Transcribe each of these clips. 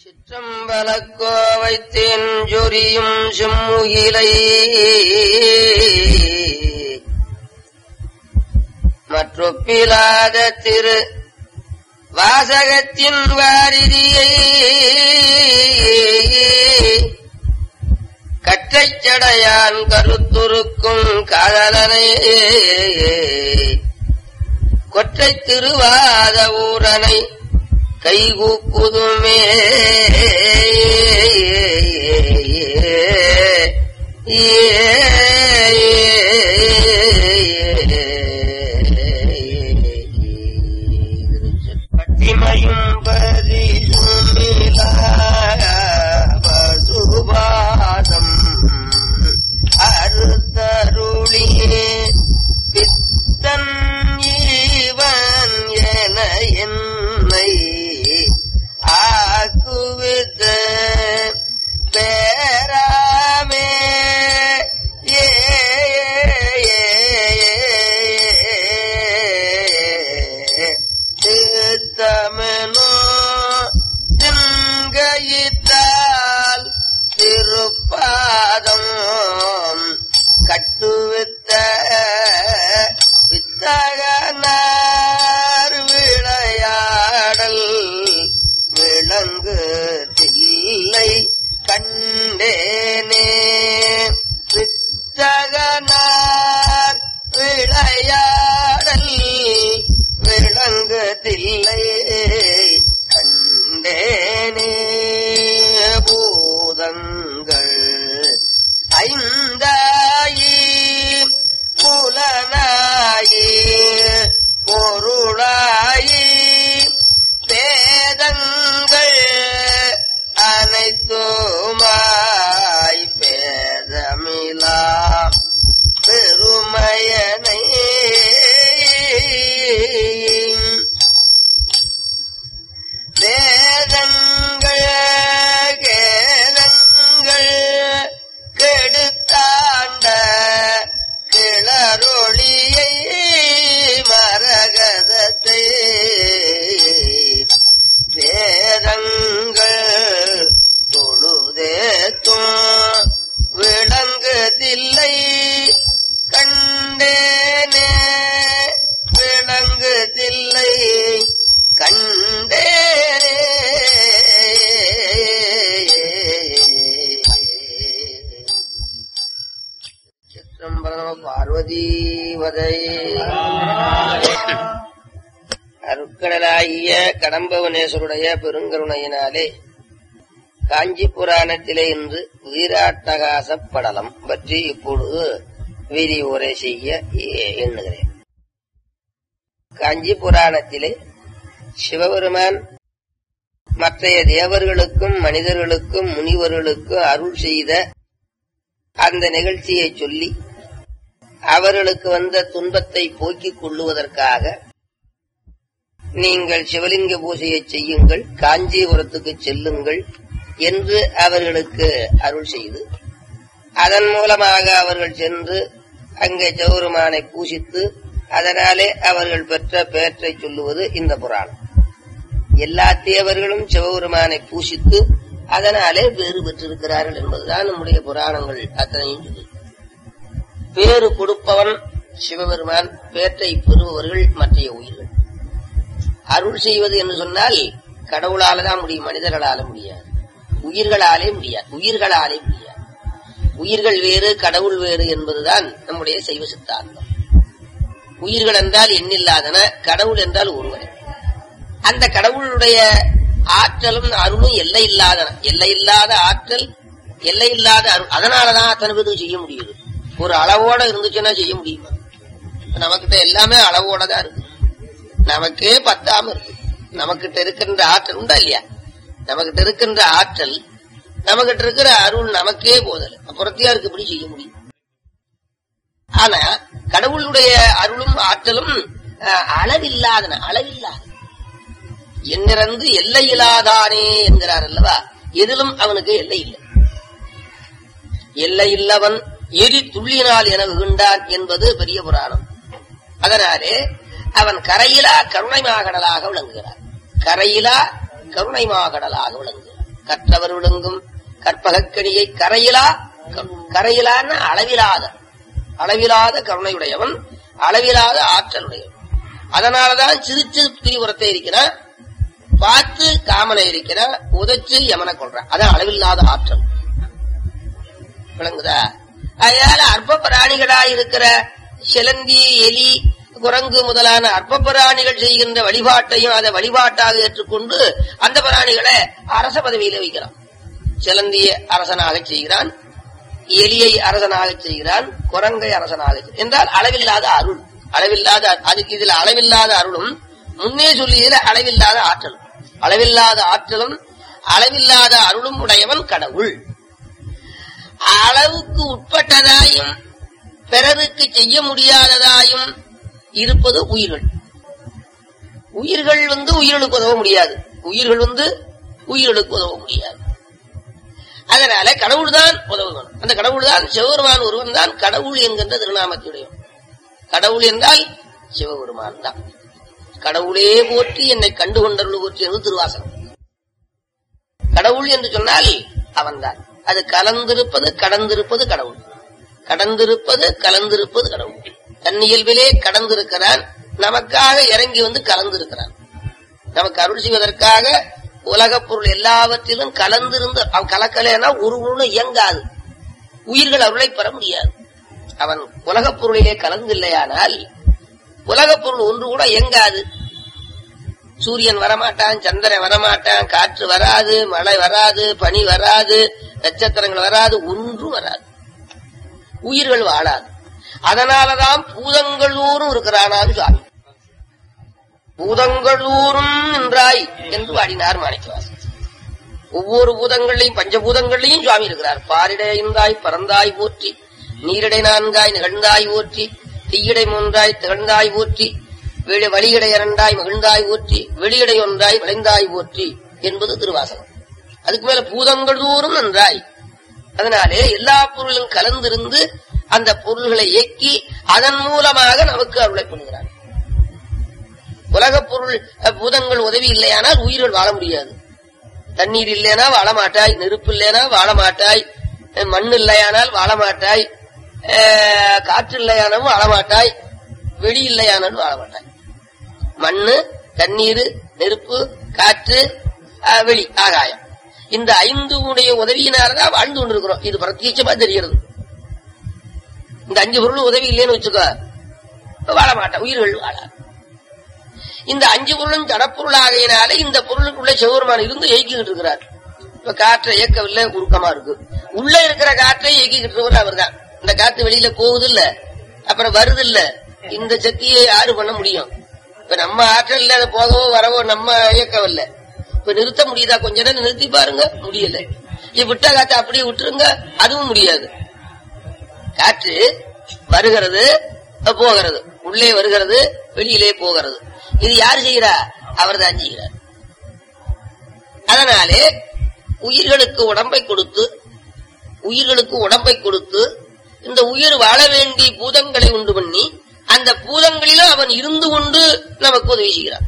சிற்றம்பலக்கோவை தேஞ்சொரியும் செம்முகிலை மற்றொப்பிலாத திரு வாசகத்தின் வாரிதியை கற்றைச்சடையான் கருத்துருக்கும் காதலனை கொற்றை திருவாத ஊரனை கைகூப்புதுமே பட்டிமையும் பரிசுமிலாசுபாதம் அறுத்தருளியே பித்தன் ஈவன் என என்னை ஆக்குவித்த பேராமே ஏ திருத்தமனோ தின்கையிட்டால் திருப்பாதம் கட்டுவித்த வித்தகனார் விளையாடல் விளங்கு தில்லை கண்டேனே வித்தகனார் விளையாடல் விளங்கு தில்லை கண்டேனே பூதங்கள் ஐந்தாயி புலனாயி பொருளாயி பேதங்கள் அனைத்துமாய் பேதமிலா பெருமையனை வேதங்கள் கேதங்கள் கெடுத்தாண்ட கிளரொளியை மரகதத்தை வேதங்கள் தொழுதேத்தும் விளங்குதில்லை கண்டேனே விளங்குதில்லை கண்டேனே சிற்றம்பலம் பார்வதி வதை அருட்கடலாகிய கடம்பவனேஸ்வருடைய பெருங்கருணையினாலே காஞ்சி புராணத்திலே இன்று வீராட்டகாச படலம் பற்றி இப்பொழுது விரிவுரை செய்ய எ- எண்ணுகிறேன் காஞ்சி புராணத்திலே சிவபெருமான் மற்றைய தேவர்களுக்கும் மனிதர்களுக்கும் முனிவர்களுக்கும் அருள் செய்த அந்த நிகழ்ச்சியை சொல்லி அவர்களுக்கு வந்த துன்பத்தை போக்கிக் கொள்ளுவதற்காக நீங்கள் சிவலிங்க பூஜையை செய்யுங்கள் காஞ்சிபுரத்துக்கு செல்லுங்கள் என்று அவர்களுக்கு அருள் செய்து அதன் மூலமாக அவர்கள் சென்று அங்கே சிவபெருமானை பூசித்து அதனாலே அவர்கள் பெற்ற பெயற்றை சொல்லுவது இந்த புராணம் எல்லா தேவர்களும் சிவபெருமானை பூசித்து அதனாலே பேறு பெற்றிருக்கிறார்கள் என்பதுதான் நம்முடைய புராணங்கள் அத்தனையும் சொல்லு பேறு கொடுப்பவன் சிவபெருமான் பேற்றை பெறுபவர்கள் மற்றைய உயிர்கள் அருள் செய்வது என்று சொன்னால் கடவுளால தான் முடியும் மனிதர்களால முடியாது உயிர்களாலே முடியாது உயிர்களாலே முடியாது உயிர்கள் வேறு கடவுள் வேறு என்பதுதான் நம்முடைய சைவ சித்தாந்தம் உயிர்கள் என்றால் எண்ணில்லாதன கடவுள் என்றால் ஒருவரே அந்த கடவுளுடைய ஆற்றலும் அருளும் எல்லை இல்லாதன எல்லை இல்லாத ஆற்றல் எல்லை இல்லாத அருள் அதனாலதான் அத்தனை பேருக்கு செய்ய முடியுது ஒரு அளவோட இருந்துச்சுன்னா செய்ய முடியுமா நமக்கிட்ட எல்லாமே அளவோட தான் இருக்கு நமக்கே பத்தாம இருக்கு நமக்கிட்ட இருக்கின்ற ஆற்றல் உண்டா இல்லையா நமக்கிட்ட இருக்கின்ற ஆற்றல் நமக்கிட்ட இருக்கிற அருள் நமக்கே போதல் புறத்தியாருக்கு இப்படி செய்ய முடியும் ஆனா கடவுளுடைய அருளும் ஆற்றலும் அஹ், அளவில்லாதன அளவில்லாத என்னிறந்து எல்லை இல்லாதானே என்கிறார் அல்லவா எதிலும் அவனுக்கு எல்லை இல்லை எல்லை இல்லவன் எரி துள்ளினால் என விகுண்டான் என்பது பெரிய புராணம் அதனாலே அவன் கரையிலா கருணை மாகடலாக விளங்குகிறான் கரையிலா கருணை மாகடலாக விளங்குகிறான் கற்றவர் விளங்கும் கற்பகக்கணியை கரையிலா கருணை. கரையிலான அளவிலாத அளவிலாத கருணையுடையவன் அளவிலாத ஆற்றலுடையவன் அதனாலதான் சிறு சிறு திரிபுரத்தை இருக்கிறான் பார்த்து காமனை இருக்கிறான் உதைச்சு யமனை கொள்றான் அதான் அளவில்லாத ஆற்றல் விளங்குதா அதனால அற்ப பிராணிகளாய் இருக்கிற சிலந்தி எலி குரங்கு முதலான அற்ப பிராணிகள் செய்கின்ற வழிபாட்டையும் அதை வழிபாட்டாக ஏற்றுக்கொண்டு அந்த பிராணிகளை அரச பதவியில வைக்கிறான் சிலந்தியை அரசனாக செய்கிறான் எலியை அரசனாக செய்கிறான் குரங்கை அரசனாக செய்~ என்றால் அளவில்லாத அருள் அளவில்லாத அதுக்கு இதுல அளவில்லாத அருளும் முன்னே சொல்லியதுல அளவில்லாத ஆற்றலும் அளவில்லாத ஆற்றலும் அளவில்லாத அருளும் உடையவன் கடவுள் அளவுக்கு உட்பட்டதாயும் பிறருக்கு செய்ய முடியாததாயும் இருப்பது உயிர்கள் உயிர்கள் வந்து உயிர்களுக்கு உதவ முடியாது உயிர்கள் வந்து உயிர்களுக்கு உதவ முடியாது அதனால கடவுள் தான் உதவுகணும் அந்த கடவுள் தான் சிவபெருமான் ஒருவன் தான் கடவுள் என்கின்ற திருநாமத்துடையவன் கடவுள் என்றால் சிவபெருமான் தான் கடவுளே போற்றி என்னை கண்டு கொண்டருள் போற்றி என்று திருவாசகம் கடவுள் என்று சொன்னால் அவன்தான் அது கலந்திருப்பது கடந்திருப்பது கடவுள் கடந்திருப்பது கலந்திருப்பது கடவுள் தன்னியல்பிலே கடந்திருக்கிறான் நமக்காக இறங்கி வந்து கலந்திருக்கிறான் நமக்கு அருள் செய்வதற்காக உலகப் பொருள் எல்லாவற்றிலும் கலந்திருந்து அவன் கலக்கலைன்னா ஒரு ஒண்ணு இயங்காது உயிர்கள் அருளை பெற முடியாது அவன் உலகப் பொருளிலே கலந்தில்லையானால் உலகப் பொருள் ஒன்று கூட இயங்காது சூரியன் வரமாட்டான் சந்திரன் வரமாட்டான் காற்று வராது மழை வராது பனி வராது நட்சத்திரங்கள் வராது ஒன்றும் வராது உயிர்கள் வாழாது அதனாலதான் பூதங்களூரும் இருக்கிறானாம் சுவாமி பூதங்களூரும் நின்றாய் என்று வாடினார் மாணிக்கவாசன் ஒவ்வொரு பூதங்களையும் பஞ்சபூதங்களையும் சுவாமி இருக்கிறார் பாரிடை ஐந்தாய் பறந்தாய் போற்றி நீரிடை நான்காய் நிகழ்ந்தாய் போற்றி தீயிடை மூன்றாய் திகழ்ந்தாய் போற்றி வெளி வழியிடை இரண்டாய் மகிழ்ந்தாய் போற்றி வெளியிடை ஒன்றாய் விளைந்தாய் போற்றி என்பது திருவாசகம் அதுக்கு மேல பூதங்கள் தூரும் நன்றாய் அதனாலே எல்லா பொருளும் கலந்திருந்து அந்த பொருள்களை இயக்கி அதன் மூலமாக நமக்கு அருளை பண்ணுகிறார் உலகப் பொருள் அஹ், பூதங்கள் உதவி இல்லையானால் உயிர்கள் வாழ முடியாது தண்ணீர் இல்லைனா வாழ மாட்டாய் நெருப்பு இல்லைனா வாழ மாட்டாய் அஹ், மண் இல்லையானால் வாழ மாட்டாய் அஹ், காற்று இல்லையானாலும் வாழ மாட்டாய் வெளி இல்லையானாலும் வாழ மாட்டாய் மண்ணு தண்ணீர் நெருப்பு காற்று அஹ், வெளி ஆகாயம் இந்த ஐந்து உடைய உதவியினாலதான் வாழ்ந்து கொண்டிருக்கிறோம் இது பிரத்யட்சமா தெரிகிறது இந்த அஞ்சு பொருள் உதவி இல்லைன்னு வச்சுக்கோ வாழ மாட்டான் உயிர்கள் வாழாது இந்த அஞ்சு பொருளும் ஜடப்பொருள் ஆகையினால இந்த பொருளுக்குள்ள சிவபெருமான் இருந்து இயக்கிக்கிட்டு இருக்கிறார் இப்ப காற்றை இயக்கவில்லை உருக்கமா இருக்கு உள்ள இருக்கிற காற்றை இயக்கிக்கிட்டு இருக்கிறவர் அவர் தான் இந்த காத்து வெளியில போகுது இல்ல அப்புறம் வருது இல்ல இந்த சக்தியை யாரு பண்ண முடியும் இப்ப நம்ம ஆற்றல் இல்லாத போகவோ வரவோ நம்ம இயக்கவில்லை இப்ப நிறுத்த முடியுதா கொஞ்ச நேரம் நிறுத்தி பாருங்க முடியல இப்ப விட்டா காற்றை அப்படியே விட்டுருங்க அதுவும் முடியாது காற்று வருகிறது போகிறது உள்ளே வருகிறது வெளியிலே போகிறது இது யார் செய்கிறா அவர் தான் செய்கிறார் அதனாலே உயிர்களுக்கு உடம்பை கொடுத்து உயிர்களுக்கு உடம்பை கொடுத்து இந்த உயிர் வாழ வேண்டி பூதங்களை உண்டு பண்ணி அந்த பூதங்களிலும் அவன் இருந்து கொண்டு நமக்கு உதவி செய்கிறான்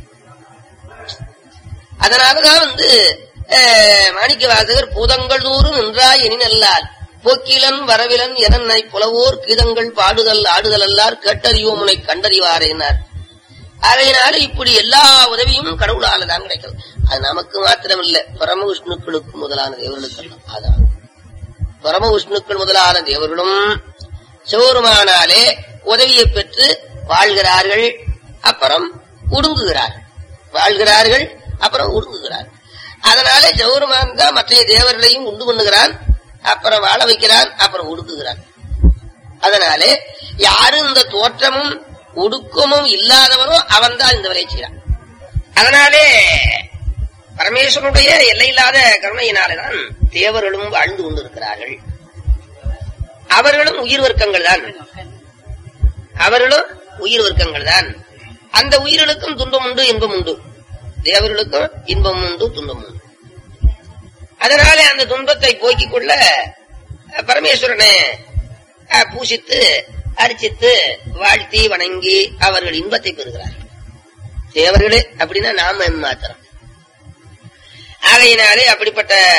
அதனாலதான் வந்து அஹ், மாணிக்க வாசகர் பூதங்கள் தூரும் நின்றாய் எனின் அல்லால் போக்கிலன் வரவிலன் எதனை புலவோர் கீதங்கள் பாடுதல் ஆடுதல் அல்லார் கேட்டறிவோம் உனை கண்டறிவாரேனார் ஆகையினால இப்படி எல்லா உதவியும் கடவுளால தான் கிடைக்கிறது அது நமக்கு மாத்திரமில்லை பரம விஷ்ணுக்களுக்கு முதலான தேவர்களுக்கு அதான் பரம விஷ்ணுக்கள் முதலான தேவர்களும் சிவருமானாலே உதவியை பெற்று வாழ்கிறார்கள் அப்புறம் ஒடுங்குகிறார்கள் வாழ்கிறார்கள் அப்புறம் ஒடுங்குகிறார்கள் அதனாலே சிவருமான் தான் மற்ற தேவர்களையும் உண்டு பண்ணுகிறான் அப்புறம் வாழ வைக்கிறான் அப்புறம் ஒடுக்குகிறான் அதனாலே யாரும் இந்த தோற்றமும் ஒடுக்கமும் இல்லாதவனோ அவன் தான் இந்த வேலையை செய்கிறான் அதனாலே பரமேஸ்வரனுடைய எல்லையில்லாத கருணையினாலேதான் தேவர்களும் வாழ்ந்து கொண்டிருக்கிறார்கள் அவர்களும் உயிர் வர்க்கங்கள் தான் அவர்களும் உயிர் வர்க்கங்கள் தான் அந்த உயிர்களுக்கும் துன்பம் உண்டு இன்பம் உண்டு தேவர்களுக்கும் இன்பம் உண்டு துன்பம் உண்டு அதனாலே அந்த துன்பத்தை போக்கிக் கொள்ள அஹ், பரமேஸ்வரனை அஹ், பூசித்து அர்ச்சித்து வாழ்த்தி வணங்கி அவர்கள் இன்பத்தை பெறுகிறார்கள் தேவர்களே அப்படின்னா நாம மாத்திரம் ஆகையினாலே அப்படிப்பட்ட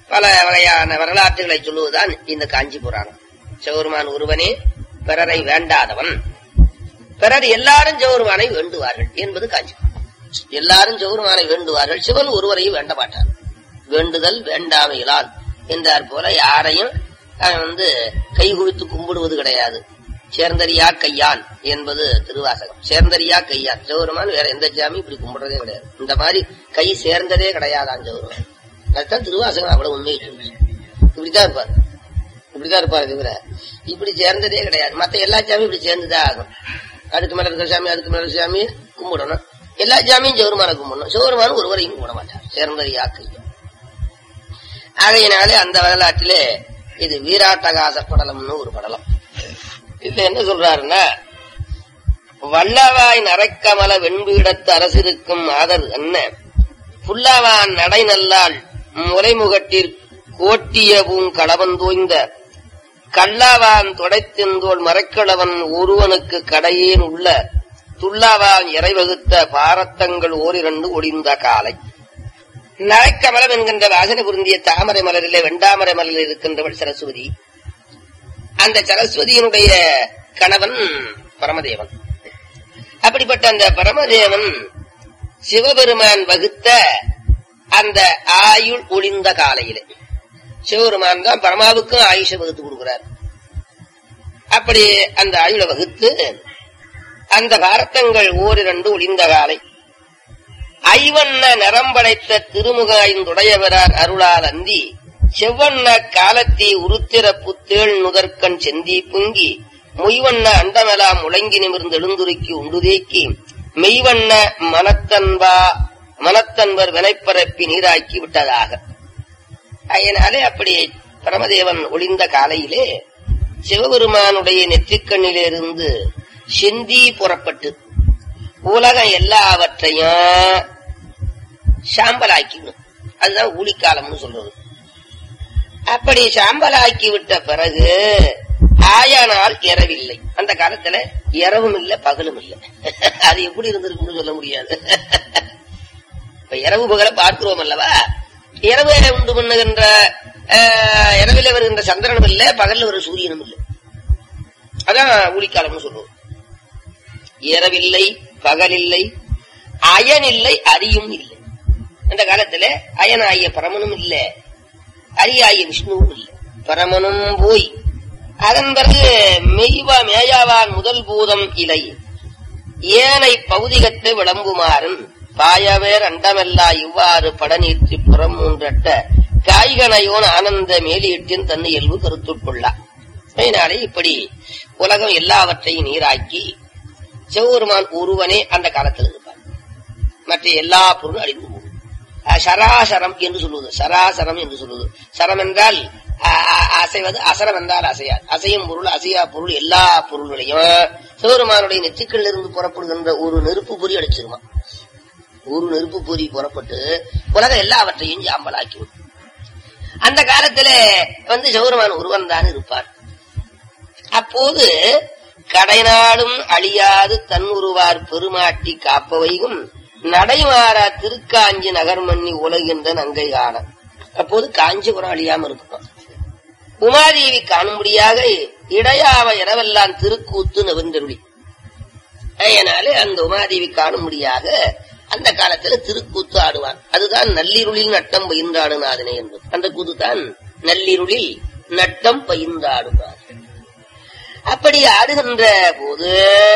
பல வகையான வரலாற்றுகளை சொல்லுவதுதான் இந்த காஞ்சி புராணம் சிவருமான் ஒருவனே பிறரை வேண்டாதவன் பிறர் எல்லாரும் சிவருமானை வேண்டுவார்கள் என்பது காஞ்சி எல்லாரும் சிவருமானை வேண்டுவார்கள் சிவன் ஒருவரையும் வேண்ட மாட்டார் வேண்டுதல் வேண்டாமையிலால் என்றார் போல யாரையும் அவன் வந்து கை குவித்து கும்பிடுவது கிடையாது சேர்ந்தரியா கையான் என்பது திருவாசகம் சேர்ந்தரியா கையான் சிவருமான் வேற எந்த சாமி இப்படி கும்பிடுறதே கிடையாது இந்த மாதிரி கை சேர்ந்ததே கிடையாதான் சிவருமான் அதுதான் திருவாசகம் அவ்வளவு உண்மையை சொல்லுச்சு இப்படித்தான் இருப்பார் இப்படிதான் இருப்பார் தவிர இப்படி சேர்ந்ததே கிடையாது மத்த எல்லா சாமியும் இப்படி சேர்ந்துதான் ஆகும் அதுக்கு மேல இருக்கிற சாமி அதுக்கு மேல இருக்கிற சாமி கும்பிடணும் எல்லா சாமியும் சிவருமான கும்பிடணும் சிவருமானும் ஒருவரையும் கும்பிட மாட்டார் சேர்ந்தரியா கையான் ஆகையினாலே அந்த வரலாற்றிலே இது வீராட்டகாச படலம்னு ஒரு படலம் இதுல என்ன சொல்றாருன்னா வல்லவாய் நரைக்கமல வெண்பீடத்து அரசிருக்கும் ஆதர் என்ன புல்லவான் நடை நல்லால் முலைமுகட்டிற் கோட்டிய பூங்கடவன் தோய்ந்த கல்லாவான் தொடைத்தின்தோள் மறைக்கிழவன் ஒருவனுக்கு கடையேன் உள்ள துல்லாவான் இறைவகுத்த பாரத்தங்கள் ஓரிரண்டு ஒளிந்த காலை நரைக்கமலம் என்கின்ற வாசனை பொருந்திய தாமரை மலரிலே வெண்டாமரை மலரில் இருக்கின்றவள் சரஸ்வதி அந்த சரஸ்வதியினுடைய கணவன் பரமதேவன் அப்படிப்பட்ட அந்த பரமதேவன் சிவபெருமான் வகுத்த அந்த ஆயுள் ஒளிந்த காலையிலே சிவபெருமான் தான் பரமாவுக்கும் ஆயுஷ வகுத்து கொடுக்கிறார் அப்படி அந்த ஆயுளை வகுத்து அந்த பாரத்தங்கள் ஓரிரண்டு ஒளிந்த காலை ஐவண்ண நிறம்படைத்த திருமுகாய்ந்துடையவரார் அருளால் அந்தி செவ்வண்ண காலத்தி உருத்திர புத்தேள் நுதற்கண் செந்தி புங்கி மொய்வண்ண அண்டமெலாம் முழங்கி நிமிர்ந்து எழுந்துருக்கி உண்டுதேக்கி மெய்வண்ண மனத்தன்பா மனத்தன்பர் வினைப்பரப்பி நீராக்கி விட்டதாக அதனாலே அப்படி பரமதேவன் ஒளிந்த காலையிலே சிவபெருமானுடைய நெற்றிக்கண்ணிலிருந்து செந்தி புறப்பட்டு உலகம் எல்லாவற்றையும் சாம்பலாக்கிடும் அதுதான் ஊழிக்காலம்னு சொல்றது அப்படி சாம்பலாக்கி விட்ட பிறகு ஆயானால் இரவில்லை அந்த காலத்துல இரவும் இல்ல பகலும் இல்ல அது எப்படி இருந்திருக்குன்னு சொல்ல முடியாது இப்ப இரவு பகல பார்க்கிறோம் அல்லவா இரவு உண்டு பண்ணுகின்ற இரவில வருகின்ற சந்திரனும் இல்ல பகல்ல ஒரு சூரியனும் இல்லை அதான் ஊழிக்காலம்னு சொல்லுவோம் இரவில்லை பகலில்லை அயனில்லை அரியும் இல்லை அந்த காலத்துல அயனாகிய பரமனும் இல்ல அரியாகிய விஷ்ணுவும் இல்லை பரமனும் போய் அதன் பிறகு மெய்வா மேயாவான் முதல் பூதம் இலை ஏனை பௌதிகத்தை விளம்புமாறும் பாயவேர் அண்டமெல்லா இவ்வாறு படநீற்றி புறம் மூன்றட்ட காய்கனையோன் ஆனந்த மேலியிட்டின் தன்னை இயல்பு கருத்துக்கொள்ளா அதனாலே இப்படி உலகம் எல்லாவற்றையும் நீராக்கி சிவபெருமான் ஒருவனே அந்த காலத்தில் இருப்பார் மற்ற எல்லா பொருளும் அழிந்து போகும் சராசரம் என்று சொல்லுவது சராசரம் என்று சொல்லுவது சரம் என்றால் அசைவது அசரம் என்றால் அசையாது அசையும் பொருள் அசையா பொருள் எல்லா பொருள்களையும் சிவபெருமானுடைய நெற்றிக்கல் இருந்து புறப்படுகின்ற ஒரு நெருப்பு பொறி அடிச்சிருமா ஒரு நெருப்பு பொறி புறப்பட்டு உலகம் எல்லாவற்றையும் சாம்பலாக்கி அந்த காலத்துல வந்து சிவபெருமான் ஒருவன் தான் இருப்பார் அப்போது கடைநாளும் அழியாது தன்னுருவார் பெருமாட்டி காப்பவையும் நடைமாறா திருக்காஞ்சி நகர்மண்ணி உலகின்ற நங்கை காண அப்போது காஞ்சிபுரம் அழியாம இருக்கும் உமாதேவி காணும்படியாக இடையாவ இரவெல்லாம் திருக்கூத்து நவென்றருளி அதனாலே அந்த உமாதேவி காணும்படியாக அந்த காலத்துல திருக்கூத்து ஆடுவான் அதுதான் நள்ளிருளில் நட்டம் பயின்றாடுனாதனே என்பது அந்த கூத்து தான் நள்ளிருளில் நட்டம் பயின்றாடுவார் அப்படி ஆடுகின்ற போது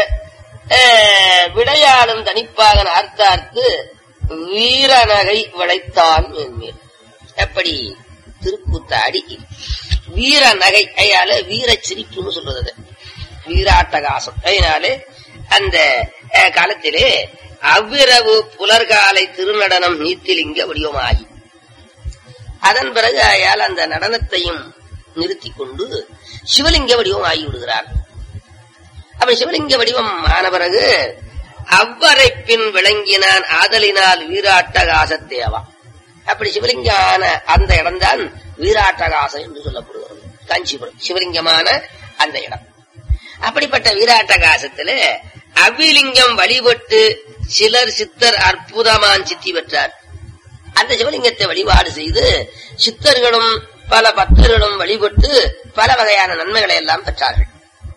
விடையாளும் தனிப்பாக ஆர்த்தார்த்து வீரநகை விளைத்தான் என்மேல் அப்படி திருக்கூத்தாடி வீர நகை அயால வீர சிரிப்புன்னு சொல்றது வீராட்டகாசம் அதனாலே அந்த காலத்திலே அவ்விரவு புலர்காலை திருநடனம் நீத்திலிங்க வடிவமாகி அதன் பிறகு அயால் அந்த நடனத்தையும் நிறுத்தி கொண்டு சிவலிங்க வடிவம் ஆகி விடுகிறார் அப்படி சிவலிங்க வடிவம் ஆன பிறகு அவ்வரை பின் விளங்கினான் ஆதலினால் வீராட்டகாசத்தேவா அப்படி சிவலிங்கான அந்த இடம்தான் வீராட்டகாசம் என்று சொல்லப்படுகிறது காஞ்சிபுரம் சிவலிங்கமான அந்த இடம் அப்படிப்பட்ட வீராட்டகாசத்துல அவ்விலிங்கம் வழிபட்டு சிலர் சித்தர் அற்புதமான் சித்தி பெற்றார் அந்த சிவலிங்கத்தை வழிபாடு செய்து சித்தர்களும் பல பக்தர்களும் வழிபட்டு பல வகையான நன்மைகளை எல்லாம் பெற்றார்கள்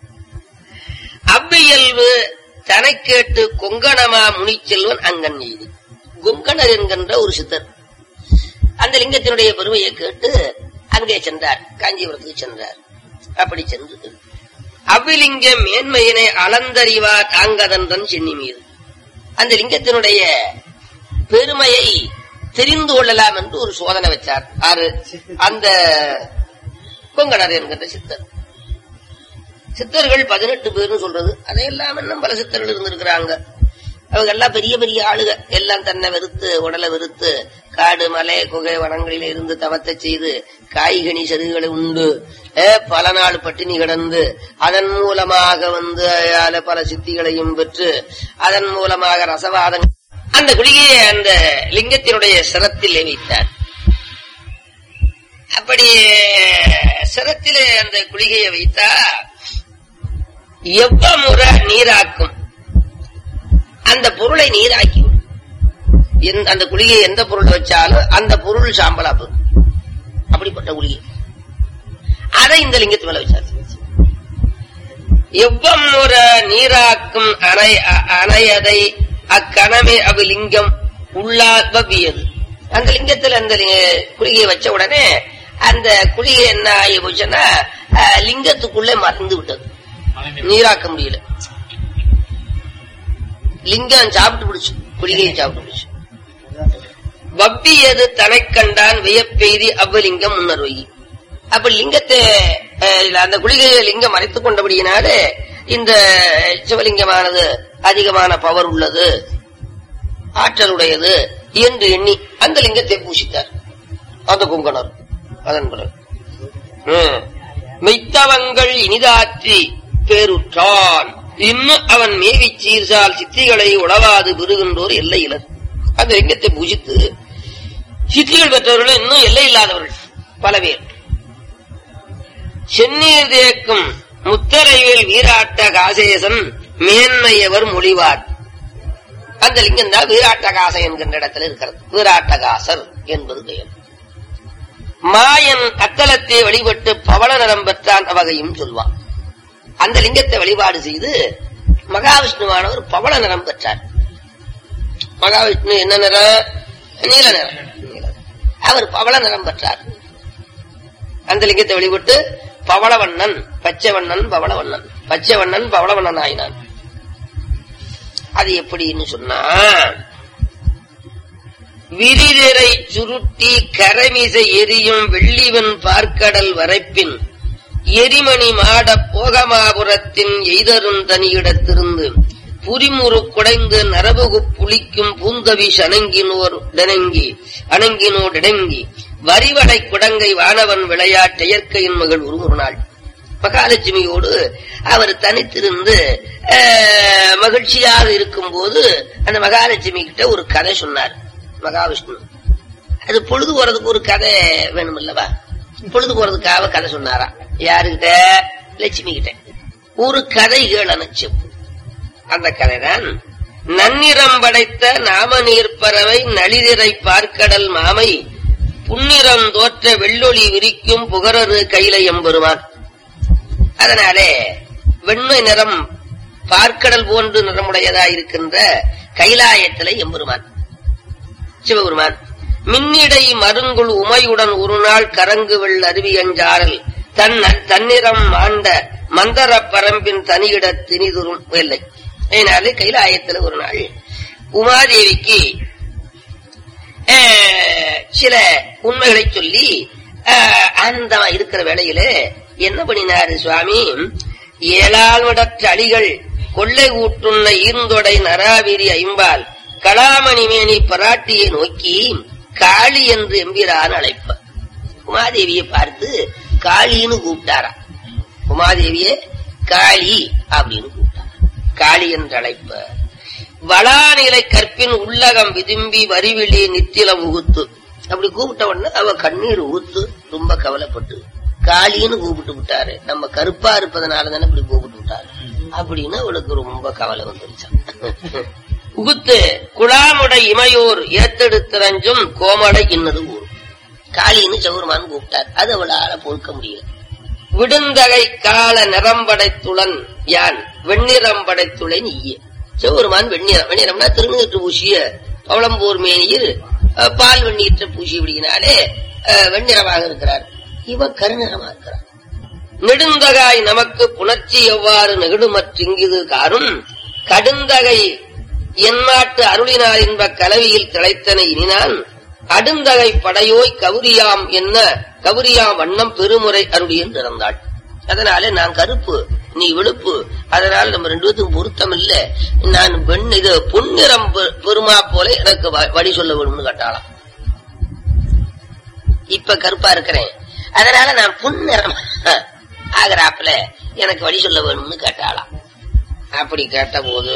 அவ்வியல்பு தனை கேட்டு கொங்கணமா முனிச்செல்வன் அங்கன் எய்தி கொங்கணர் என்கின்ற ஒரு சித்தர் அந்த லிங்கத்தினுடைய பெருமையை கேட்டு அங்கே சென்றார் காஞ்சிபுரத்துக்கு சென்றார் அப்படி சென்று அவ்விலிங்க மேன்மையினை அளந்தறிவா தாங்கதன்றன் சென்னி மீது அந்த லிங்கத்தினுடைய பெருமையை தெரிந்து கொள்ளலாம் என்று ஒரு சோதனை வச்சார் ஆறு அந்த கொங்கணர் என்கின்ற சித்தர் சித்தர்கள் பதினெட்டு பேர்னு சொல்றது அதையெல்லாம் இன்னும் பல சித்தர்கள் இருந்திருக்கிறாங்க அவங்க எல்லாம் பெரிய பெரிய ஆளுக எல்லாம் தன்னை வெறுத்து உடலை வெறுத்து காடு மலை குகை வனங்களில இருந்து தவத்தை செய்து காய்கனி செருகுகளை உண்டு அஹ், பல நாள் பட்டினி கிடந்து அதன் மூலமாக வந்து அயால பல சித்திகளையும் பெற்று அதன் மூலமாக ரசவாதம் அந்த குளிகையை அந்த லிங்கத்தினுடைய சிரத்திலே வைத்தார் அப்படி சிரத்திலே அந்த குளிகையை வைத்தா எவ்வமுறை நீராக்கும் அந்த பொருளை நீராக்கி விடும். எந்த- அந்த குளிகை எந்த பொருள் வச்சாலும் அந்த பொருள் சாம்பலா போகும் அப்படிப்பட்ட குளிகை அதை இந்த லிங்கத்து மேல வச்சார் எவ்வமுறை நீராக்கும் அணை அ- அணையதை அக்கணமே அவ் லிங்கம் உள்ளாத்வியது அந்த லிங்கத்துல அந்த லி- குளிகையை வச்ச உடனே அந்த குளிகை என்ன ஆகி போச்சுன்னா அஹ், லிங்கத்துக்குள்ளே மறந்து விட்டது நீராக்க முடியல லிங்கம் சாப்பிட்டு பிடிச்சு குளிகையை சாப்பிட்டு பிடிச்சு வப்பியது தனை கண்டான் வியப்பெய்தி அவ்வலிங்கம் முன்னர்வகி அப்ப லிங்கத்தை அஹ், இல்ல, அந்த குளிகையை லிங்கம் மறைத்துக் கொண்டபடியினாலே இந்த சிவலிங்கமானது அதிகமான பவர் உள்ளது ஆற்றலுடையது என்று எண்ணி அந்த லிங்கத்தை பூசித்தார் அந்த குங்கணர் அதன் பிறகு ம். மெய்த்தவங்கள் இனிதாற்றி பேருற்றான் இன்னும் அவன் மேவி சீர்சால் சித்திகளை உழவாது பெறுகின்றோர் எல்லையிலர் அந்த லிங்கத்தை பூஜித்து சித்திகள் பெற்றவர்கள் இன்னும் எல்லை இல்லாதவர்கள் பல பேர் செந்நீர் தேக்கும் முத்தரைவேல் வீராட்ட காசேசன் மேன்மையவர் மொழிவார் அந்த லிங்கம் தான் வீராட்டகாசம் என்கின்ற இடத்துல இருக்கிறது வீராட்டகாசர் என்பது பெயர் மாயன் அத்தலத்தை வழிபட்டு பவள நரம் பெற்றான் அவகையும் சொல்வான் அந்த லிங்கத்தை வழிபாடு செய்து மகாவிஷ்ணுவானவர் பவள நிறம் பெற்றார் மகாவிஷ்ணு என்ன நிறம் நீல நிறம் நீல. அவர் பவள நிறம் பெற்றார் அந்த லிங்கத்தை வழிபட்டு பவளவண்ணன் பச்சைவண்ணன் பவளவண்ணன் பச்சைவண்ணன் பவளவண்ணன் ஆயினான் அது எப்படின்னு சொன்னா விரிதிரை சுருட்டி கரமிசை எரியும் வெள்ளிவன் பார்க்கடல் வரைப்பின் எரிமணி மாட போகமாபுரத்தின் எய்தரும் தனியிடத்திருந்து புரிமுறு குடைந்து நரபகு புளிக்கும் பூந்தவி சனங்கினோர் டனங்கி அணங்கினோர் இடங்கி வரிவடை குடங்கை வானவன் விளையாட்டையற்கையின் மகள் ஒரு ஒரு நாள் மகாலட்சுமியோடு அவர் தனித்திருந்து அஹ், மகிழ்ச்சியாக இருக்கும்போது அந்த மகாலட்சுமி கிட்ட ஒரு கதை சொன்னார் மகாவிஷ்ணு அது பொழுது போறதுக்கு ஒரு கதை வேணும் அல்லவா பொழுது போறதுக்காக கதை சொன்னாரா யாருகிட்ட லட்சுமி கிட்ட ஒரு கதை கேளன செப்பு அந்த கதைதான் நன்னிறம் படைத்த நாம நீர்ப்பறவை நளிதிரை பார்க்கடல் மாமை புன்னிறம் தோற்ற வெள்ளொளி விரிக்கும் புகரரு கைலை எம்பெருமான் அதனாலே வெண்மை நிறம் பார்க்கடல் போன்று நிறமுடையதாய் இருக்கின்ற கைலாயத்திலே எம்பெருமான் சிவபெருமான் மின்னிடை மருங்குள் உமையுடன் ஒரு நாள் கரங்கு வெள் அருவியஞ்சாரல் தன் தன்னிறம் ஆண்ட மந்தர பரம்பின் தனியிட திணிதுரும் வெள்ளை அதனால கைலாயத்துல ஒரு நாள் உமாதேவிக்கு அஹ், சில உண்மைகளை சொல்லி அஹ், ஆனந்தமா இருக்கிற வேளையில என்ன பண்ணினாரு சுவாமி ஏழாவிடற்ற அடிகள் கொள்ளை ஊட்டுண்ண ஈர்ந்தொடை நராவிரி ஐம்பால் கலாமணி மேனி பராட்டியை நோக்கி காளி என்று எம்பிரான் அழைப்ப உமாதேவியை பார்த்து காளின்னு கூப்பிட்டாரா உமாதேவியே காளி அப்படின்னு கூப்பிட்டார் காளி என்று அழைப்ப வளாநிலை கற்பின் உள்ளகம் விதும்பி வரிவிழி நித்திலம் உகுத்து அப்படி கூப்பிட்ட உடனே அவ கண்ணீர் ஊத்து ரொம்ப கவலைப்பட்டு காளின்னு கூப்பிட்டு விட்டாரு நம்ம கருப்பா இருப்பதனால தானே இப்படி கூப்பிட்டு விட்டாரு அப்படின்னு அவளுக்கு ரொம்ப கவலை வந்துருச்சான் உகுத்து குழாமுடை இமையோர் ஏத்தெடுத்திரஞ்சும் கோமடை இன்னது ஊர் காளின்னு சௌரமான் கூப்பிட்டார் அது அவளால பொறுக்க முடியல விடுந்தகை கால நிறம்படைத்துளன் யான் வெண்ணிறம்படைத்துளை நீயே சிவபெருமான் வெண்ணிறம் வெண்ணிறம்னா திருநீற்று பூசிய பவளம்பூர் மேனியில் அஹ், பால் வெந்நீற்ற பூசி விடுகினாலே அஹ், வெண்ணிறமாக இருக்கிறார் இவ கருநிறமா இருக்கிறார் நெடுந்தகாய் நமக்கு புணர்ச்சி எவ்வாறு நெகிடுமற்றிங்கிது காரும் கடுந்தகை எந்நாட்டு அருளினார் என்ப கலவியில் திளைத்தன இனினான் அடுந்தகை படையோய் கவுரியாம் என்ன கவுரியாம் வண்ணம் பெருமுறை அருளியும் திறந்தாள் அதனால நான் கருப்பு நீ வெளுப்பு அதனால நம்ம ரெண்டு பேத்துக்கும் பொருத்தம் இல்ல நான் பெண் இது பொன்னிறம் பெ- பெருமா போல எனக்கு வ- வழி சொல்ல வேணும்னு கேட்டாளாம் இப்ப கருப்பா இருக்கிறேன் அதனால நான் பொன்னிறம் ஆகிறாப்புல எனக்கு வழி சொல்ல வேணும்னு கேட்டாளாம் அப்படி கேட்டபோது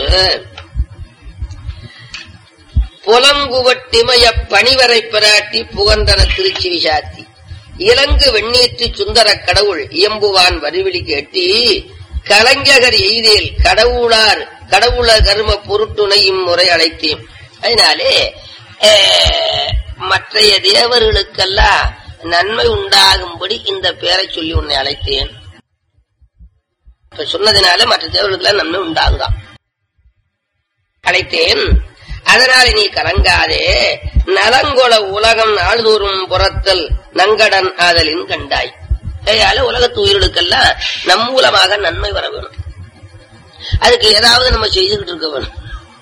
புலங்குவட்டிமய பணிவரை பிராட்டி புகந்தன திருச்சி விசாத்தி இலங்கு வெண்ணீற்று சுந்தர கடவுள் இயம்புவான் வரிவிழி கேட்டி கலைஞகர் எய்தேல் கடவுளார் கடவுள கர்ம பொருட்டுனை இம்முறை அழைத்தேன் அதனாலே அஹ், மற்றைய தேவர்களுக்கெல்லாம் நன்மை உண்டாகும்படி இந்த பெயரை சொல்லி உன்னை அழைத்தேன் இப்ப சொன்னதுனால மற்ற தேவர்களுக்கெல்லாம் நன்மை உண்டாகுதான் அழைத்தேன் அதனால நீ கலங்காதே நலங்கொள உலகம் நாள்தோறும் புறத்தல் நங்கடன் ஆதலின் கண்டாய் கையால உலகத்து உயிர்களுக்கெல்லாம் நம் மூலமாக நன்மை வர வேணும் அதுக்கு ஏதாவது நம்ம செய்துகிட்டு இருக்க வேணும்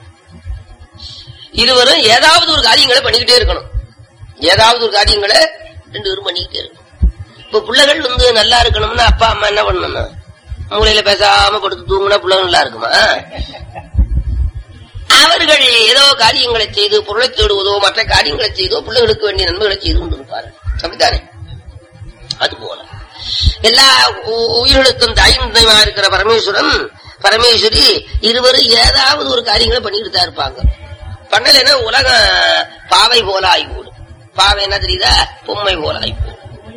இருவரும் ஏதாவது ஒரு காரியங்களை பண்ணிக்கிட்டே இருக்கணும் ஏதாவது ஒரு காரியங்களை ரெண்டு பேரும் பண்ணிக்கிட்டே இருக்கணும் இப்ப பிள்ளைகள் வந்து நல்லா இருக்கணும்னா அப்பா அம்மா என்ன பண்ணணும் மூலையில பேசாம படுத்து தூங்குனா பிள்ளைகள் நல்லா இருக்குமா அவர்கள் ஏதோ காரியங்களை செய்து பொருளை தேடுவதோ மற்ற காரியங்களை செய்தோ பிள்ளைகளுக்கு வேண்டிய நன்மைகளை செய்து கொண்டிருப்பார்கள் அப்படித்தானே அதுபோல எல்லா உ- உயிர்களுக்கும் தாயும் தந்தையுமா இருக்கிற பரமேஸ்வரன் பரமேஸ்வரி இருவரும் ஏதாவது ஒரு காரியங்களை பண்ணிக்கிட்டு தான் இருப்பாங்க பண்ணலைன்னா உலகம் பாவை போல ஆகிவிடும் பாவை என்ன தெரியுதா பொம்மை போல ஆகிவிடும்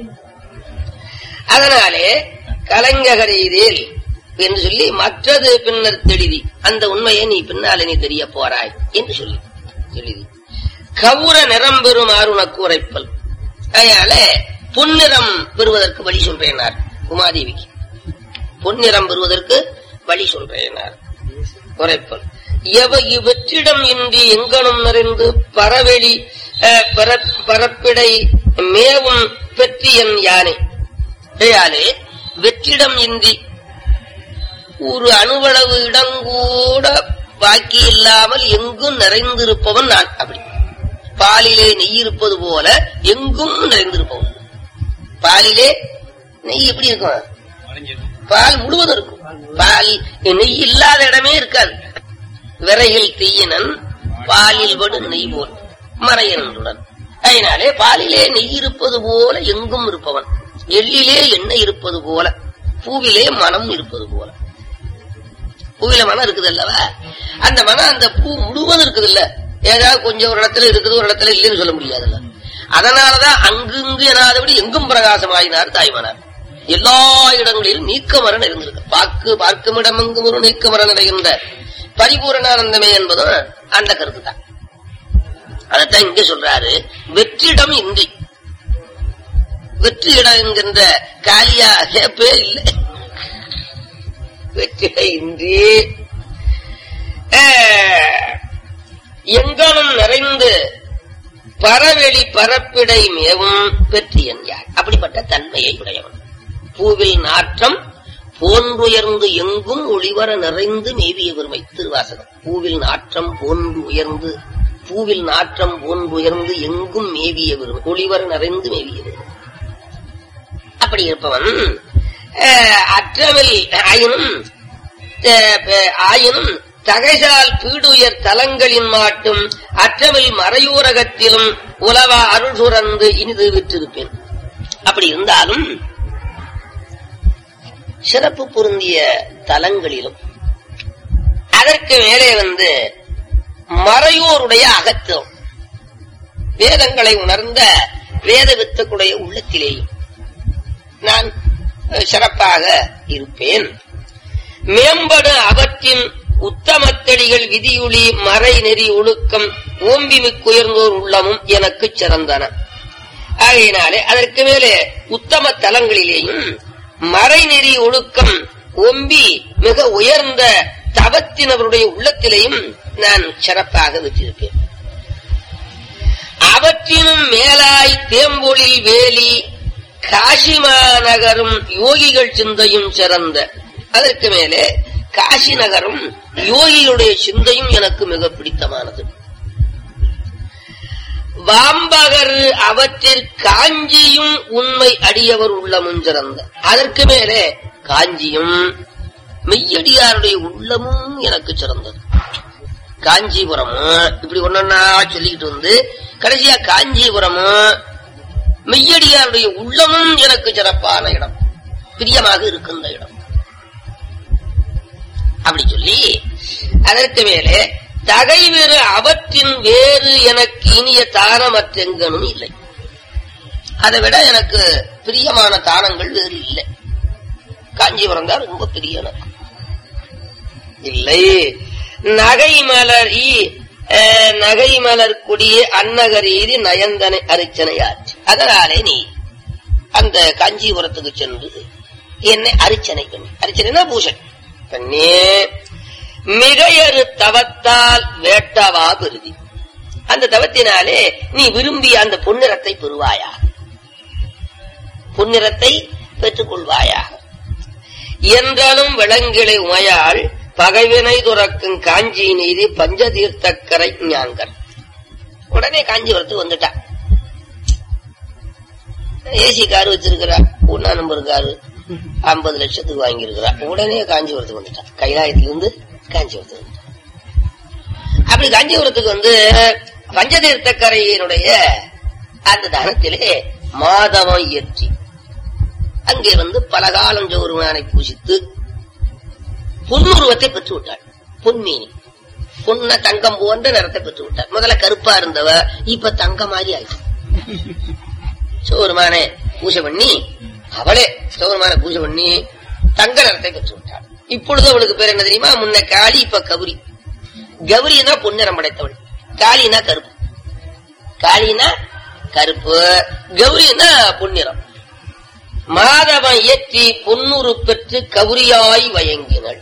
அதனாலே கலைஞகரீதில் என்று சொல்லி மற்றது பின்னர் தெளிதி அந்த உண்மையை நீ பின்னாலே நீ தெரிய போறாய் என்று சொல்லி தெளிதி கவுர நிறம் பெறுமாறு உனக்கு உரைப்பல் அதனால பொன்னிறம் பெறுவதற்கு வழி சொல்றேனார் உமாதேவிக்கு பொன்னிறம் பெறுவதற்கு வழி சொல்றேனார் உரைப்பல் எவ இவற்றிடம் இன்றி எங்கனும் நிறைந்து பரவெளி அஹ், பர- பரப்பிடை மேவும் பெற்றியன் யானை ஆகையாலே வெற்றிடம் இன்றி ஒரு அணுவளவு இடம் கூட பாக்கி இல்லாமல் எங்கும் நிறைந்திருப்பவன் நான் அப்படி பாலிலே நெய் இருப்பது போல எங்கும் நிறைந்திருப்பவன் பாலிலே நெய் எப்படி இருக்கும் பால் முழுவதும் இருக்கும் பால் நெய் இல்லாத இடமே இருக்காது விரையில் தீயினன் பாலில் படு நெய் போல் மறையனுடன் அதனாலே பாலிலே நெய் இருப்பது போல எங்கும் இருப்பவன் எள்ளிலே எண்ணெய் இருப்பது போல பூவிலே மனம் இருப்பது போல பூவில மனம் இருக்குது அல்லவா அந்த மனம் அந்த பூ முழுவதும் இருக்குது இல்ல ஏதாவது கொஞ்சம் ஒரு இடத்துல இருக்குது ஒரு இடத்துல இல்லைன்னு சொல்ல முடியாதுல்ல அதனாலதான் அங்குங்கு எனாதபடி எங்கும் பிரகாசமாயினார் தாய்மனார் எல்லா இடங்களிலும் நீக்கமரன் இருந்திருக்கு பாக்கு பார்க்கும் இடம் எங்கும் ஒரு நீக்கமரன் அடைகின்ற பரிபூரணானந்தமே என்பதும் அந்த கருத்து தான் அதைத்தான் இங்க சொல்றாரு வெற்றிடம் இன்றி வெற்றி இடம் என்கின்ற காலியா கேப்பே இல்லை வெற்றிட இன்றி அஹ், எங்கனும் நிறைந்து பரவெளி பரப்பிடை மேவும் பெற்றியன் யார் அப்படிப்பட்ட தன்மையை உடையவன் பூவில் நாற்றம் போன்றுயர்ந்து எங்கும் ஒளிவர நிறைந்து மேவிய பெருமை திருவாசகம் பூவில் நாற்றம் போன்று உயர்ந்து பூவில் நாற்றம் போன்று உயர்ந்து எங்கும் மேவிய பெருமை ஒளிவர நிறைந்து மேவிய பெருமை அப்படி இருப்பவன் அஹ், அற்றவில் ஆயினும் அஹ், ப- ஆயினும் தகைசால் பீடுயர் தலங்களின் மாட்டும் அற்றவில் மறையூரகத்திலும் உலவா அருள் சுரந்து இனிது விற்றிருப்பேன் அப்படி இருந்தாலும் சிறப்பு பொருந்திய தலங்களிலும் அதற்கு மேலே வந்து மறையோருடைய அகத்துவம் வேதங்களை உணர்ந்த வேத வித்துக்குடைய உள்ளத்திலேயும் நான் அஹ், சிறப்பாக இருப்பேன் மேம்படு அவற்றின் உத்தமத்தடிகள் விதியுளி மறை நெறி ஒழுக்கம் ஓம்பி மிக்குயர்ந்தோர் உள்ளமும் எனக்கு சிறந்தன ஆகையினாலே அதற்கு மேலே உத்தம தலங்களிலேயும் மறைநெறி ஒழுக்கம் ஒம்பி மிக உயர்ந்த தவத்தினவருடைய உள்ளத்திலேயும் நான் சிறப்பாக வச்சிருப்பேன் அவற்றினும் மேலாய் தேம்பொழில் வேலி காசிமா நகரும் யோகிகள் சிந்தையும் சிறந்த அதற்கு மேலே காசி நகரும் யோகிகளுடைய சிந்தையும் எனக்கு மிக பிடித்தமானது வாம்பகர் அவற்றிற் காஞ்சியும் உண்மை அடியவர் உள்ளமும் சிறந்த அதற்கு மேலே காஞ்சியும் மெய்யடியாருடைய உள்ளமும் எனக்கு சிறந்தது காஞ்சிபுரமும் இப்படி ஒன்னா சொல்லிக்கிட்டு வந்து கடைசியா காஞ்சிபுரமும் மெய்யடியாருடைய உள்ளமும் எனக்கு சிறப்பான இடம் பிரியமாக இருக்கின்ற இடம் அப்படி சொல்லி அதற்கு மேலே தகை வேறு அவற்றின் வேறு எனக்கு இனிய தானமற்றெங்கனும் இல்லை அதை விட எனக்கு பிரியமான தானங்கள் வேறு இல்லை காஞ்சிபுரம் தான் ரொம்ப பிரிய எனக்கு இல்லை நகை மலர் நகை மலர் குடிய அன்னகரீதி நயந்தனை அரிச்சனையாச்சு அதனாலே நீ அந்த காஞ்சிபுரத்துக்கு சென்று என்னை அரிச்சனை பண்ணி அரிச்சனைனா பூஷன் பண்ணி மிகையறு தவத்தால் வேட்டவா பெருதி அந்த தவத்தினாலே நீ விரும்பிய அந்த பொன்னிறத்தை பெறுவாயா பொன்னிறத்தை பெற்றுக் கொள்வாயாக என்றாலும் விலங்கிளை உமையாள் பகைவினை துறக்கும் காஞ்சி நீதி பஞ்சதீர்த்தக்கரை ஞாங்கர் உடனே காஞ்சிபுரத்துக்கு வந்துட்டா ஏசி கார் வச்சிருக்கிறா ஒன்னா நம்பர் காரு ஐம்பது லட்சத்துக்கு வாங்கியிருக்கிறா உடனே காஞ்சிபுரத்துக்கு வந்துட்டா கைலாயத்திலிருந்து காஞ்சிபுரத்துக்கு வந்துட்டா அப்படி காஞ்சிபுரத்துக்கு வந்து பஞ்சதீர்த்தக்கரையினுடைய அந்த தனத்திலே மாதவம் இயற்றி அங்கே வந்து பலகாலம் ஜோருமானை பூசித்து பொன்னுருவத்தை பெற்று விட்டாள் பொன்மீனி பொன்ன தங்கம் போன்ற நிறத்தை பெற்று விட்டாள் முதல்ல கருப்பா இருந்தவ இப்ப தங்க மாதிரி ஆயிடுச்சு சோருமான பூஜை பண்ணி அவளே சோருமான பூஜை பண்ணி தங்க நிறத்தை பெற்று விட்டாள் இப்பொழுது அவளுக்கு பேர் என்ன தெரியுமா முன்ன காளி இப்ப கௌரி கௌரினா பொன்னிறம் படைத்தவள் காளினா கருப்பு காளினா கருப்பு கௌரினா பொன்னிறம் மாதவன் இயற்றி பொன்னுரு பெற்று கௌரியாய் வயங்கினள்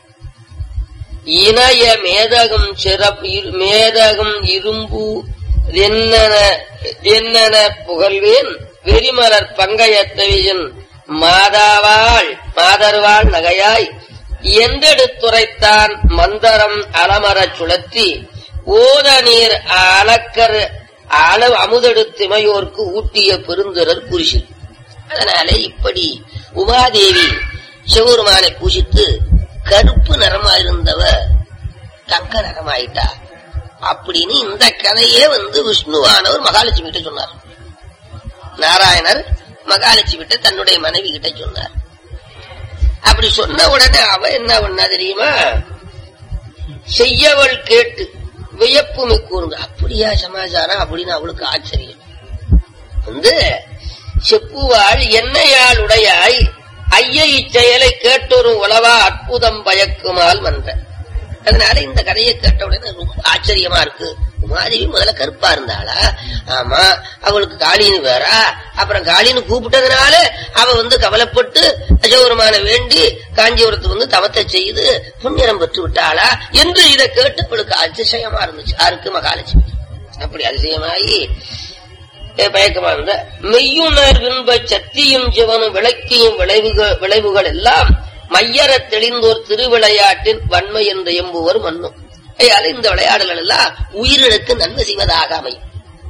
இணைய மேதகம் சிறப்பு மேதகம் இரும்பு என்னென என்னென புகழ்வேன் வெறிமலர் பங்கயத்தவியன் மாதாவாள் மாதர்வாள் நகையாய் எந்தெடுத்துரைத்தான் மந்தரம் அலமரச் சுழற்றி ஓத நீர் அளக்கர் அளவு அமுதெடுத்திமையோர்க்கு ஊட்டிய பெருந்திரர் குறிஷி அதனாலே இப்படி உமாதேவி சிவருமானை பூசித்து கருப்பு நிறமா இருந்தவ தங்க நிறமாயிட்டா அப்படின்னு இந்த கதையே வந்து விஷ்ணுவானவர் மகாலட்சுமி கிட்ட சொன்னார் நாராயணர் மகாலட்சுமி கிட்ட தன்னுடைய மனைவி கிட்ட சொன்னார் அப்படி சொன்ன உடனே அவ என்ன பண்ணா தெரியுமா செய்யவள் கேட்டு வியப்பு மிக்கூர்ந்து அப்படியா சமாச்சாரம் அப்படின்னு அவளுக்கு ஆச்சரியம் வந்து செப்புவாள் என்னையாள் உடையாய் ஐய இச்செயலை கேட்டொரு உளவா அற்புதம் பயக்குமால் மன்ற அதனால இந்த கதையை கேட்ட உடனே ரொம்ப ஆச்சரியமா இருக்கு உமாதேவி முதல்ல கருப்பா இருந்தாளா ஆமா அவளுக்கு காளின்னு வேறா அப்புறம் காளின்னு கூப்பிட்டதுனால அவ வந்து கவலைப்பட்டு அஜோரமான வேண்டி காஞ்சிபுரத்துக்கு வந்து தவத்தை செய்து புண்ணியம் பெற்று விட்டாளா என்று இதை கேட்டு அவளுக்கு அதிசயமா இருந்துச்சு யாருக்கு மகாலட்சுமி அப்படி அதிசயமாயி பயக்கமா இருந்த மெய்யுணர் வின்ப சக்தியும் சிவனும் விளக்கியும் விளைவுகள் விளைவுகள் எல்லாம் மையற தெளிந்தோர் திருவிளையாட்டின் வன்மை என்று எம்புவர் மண்ணும் ஐயால இந்த விளையாடுகள் எல்லாம் உயிரிழக்கு நன்மை செய்வதாக அமையும்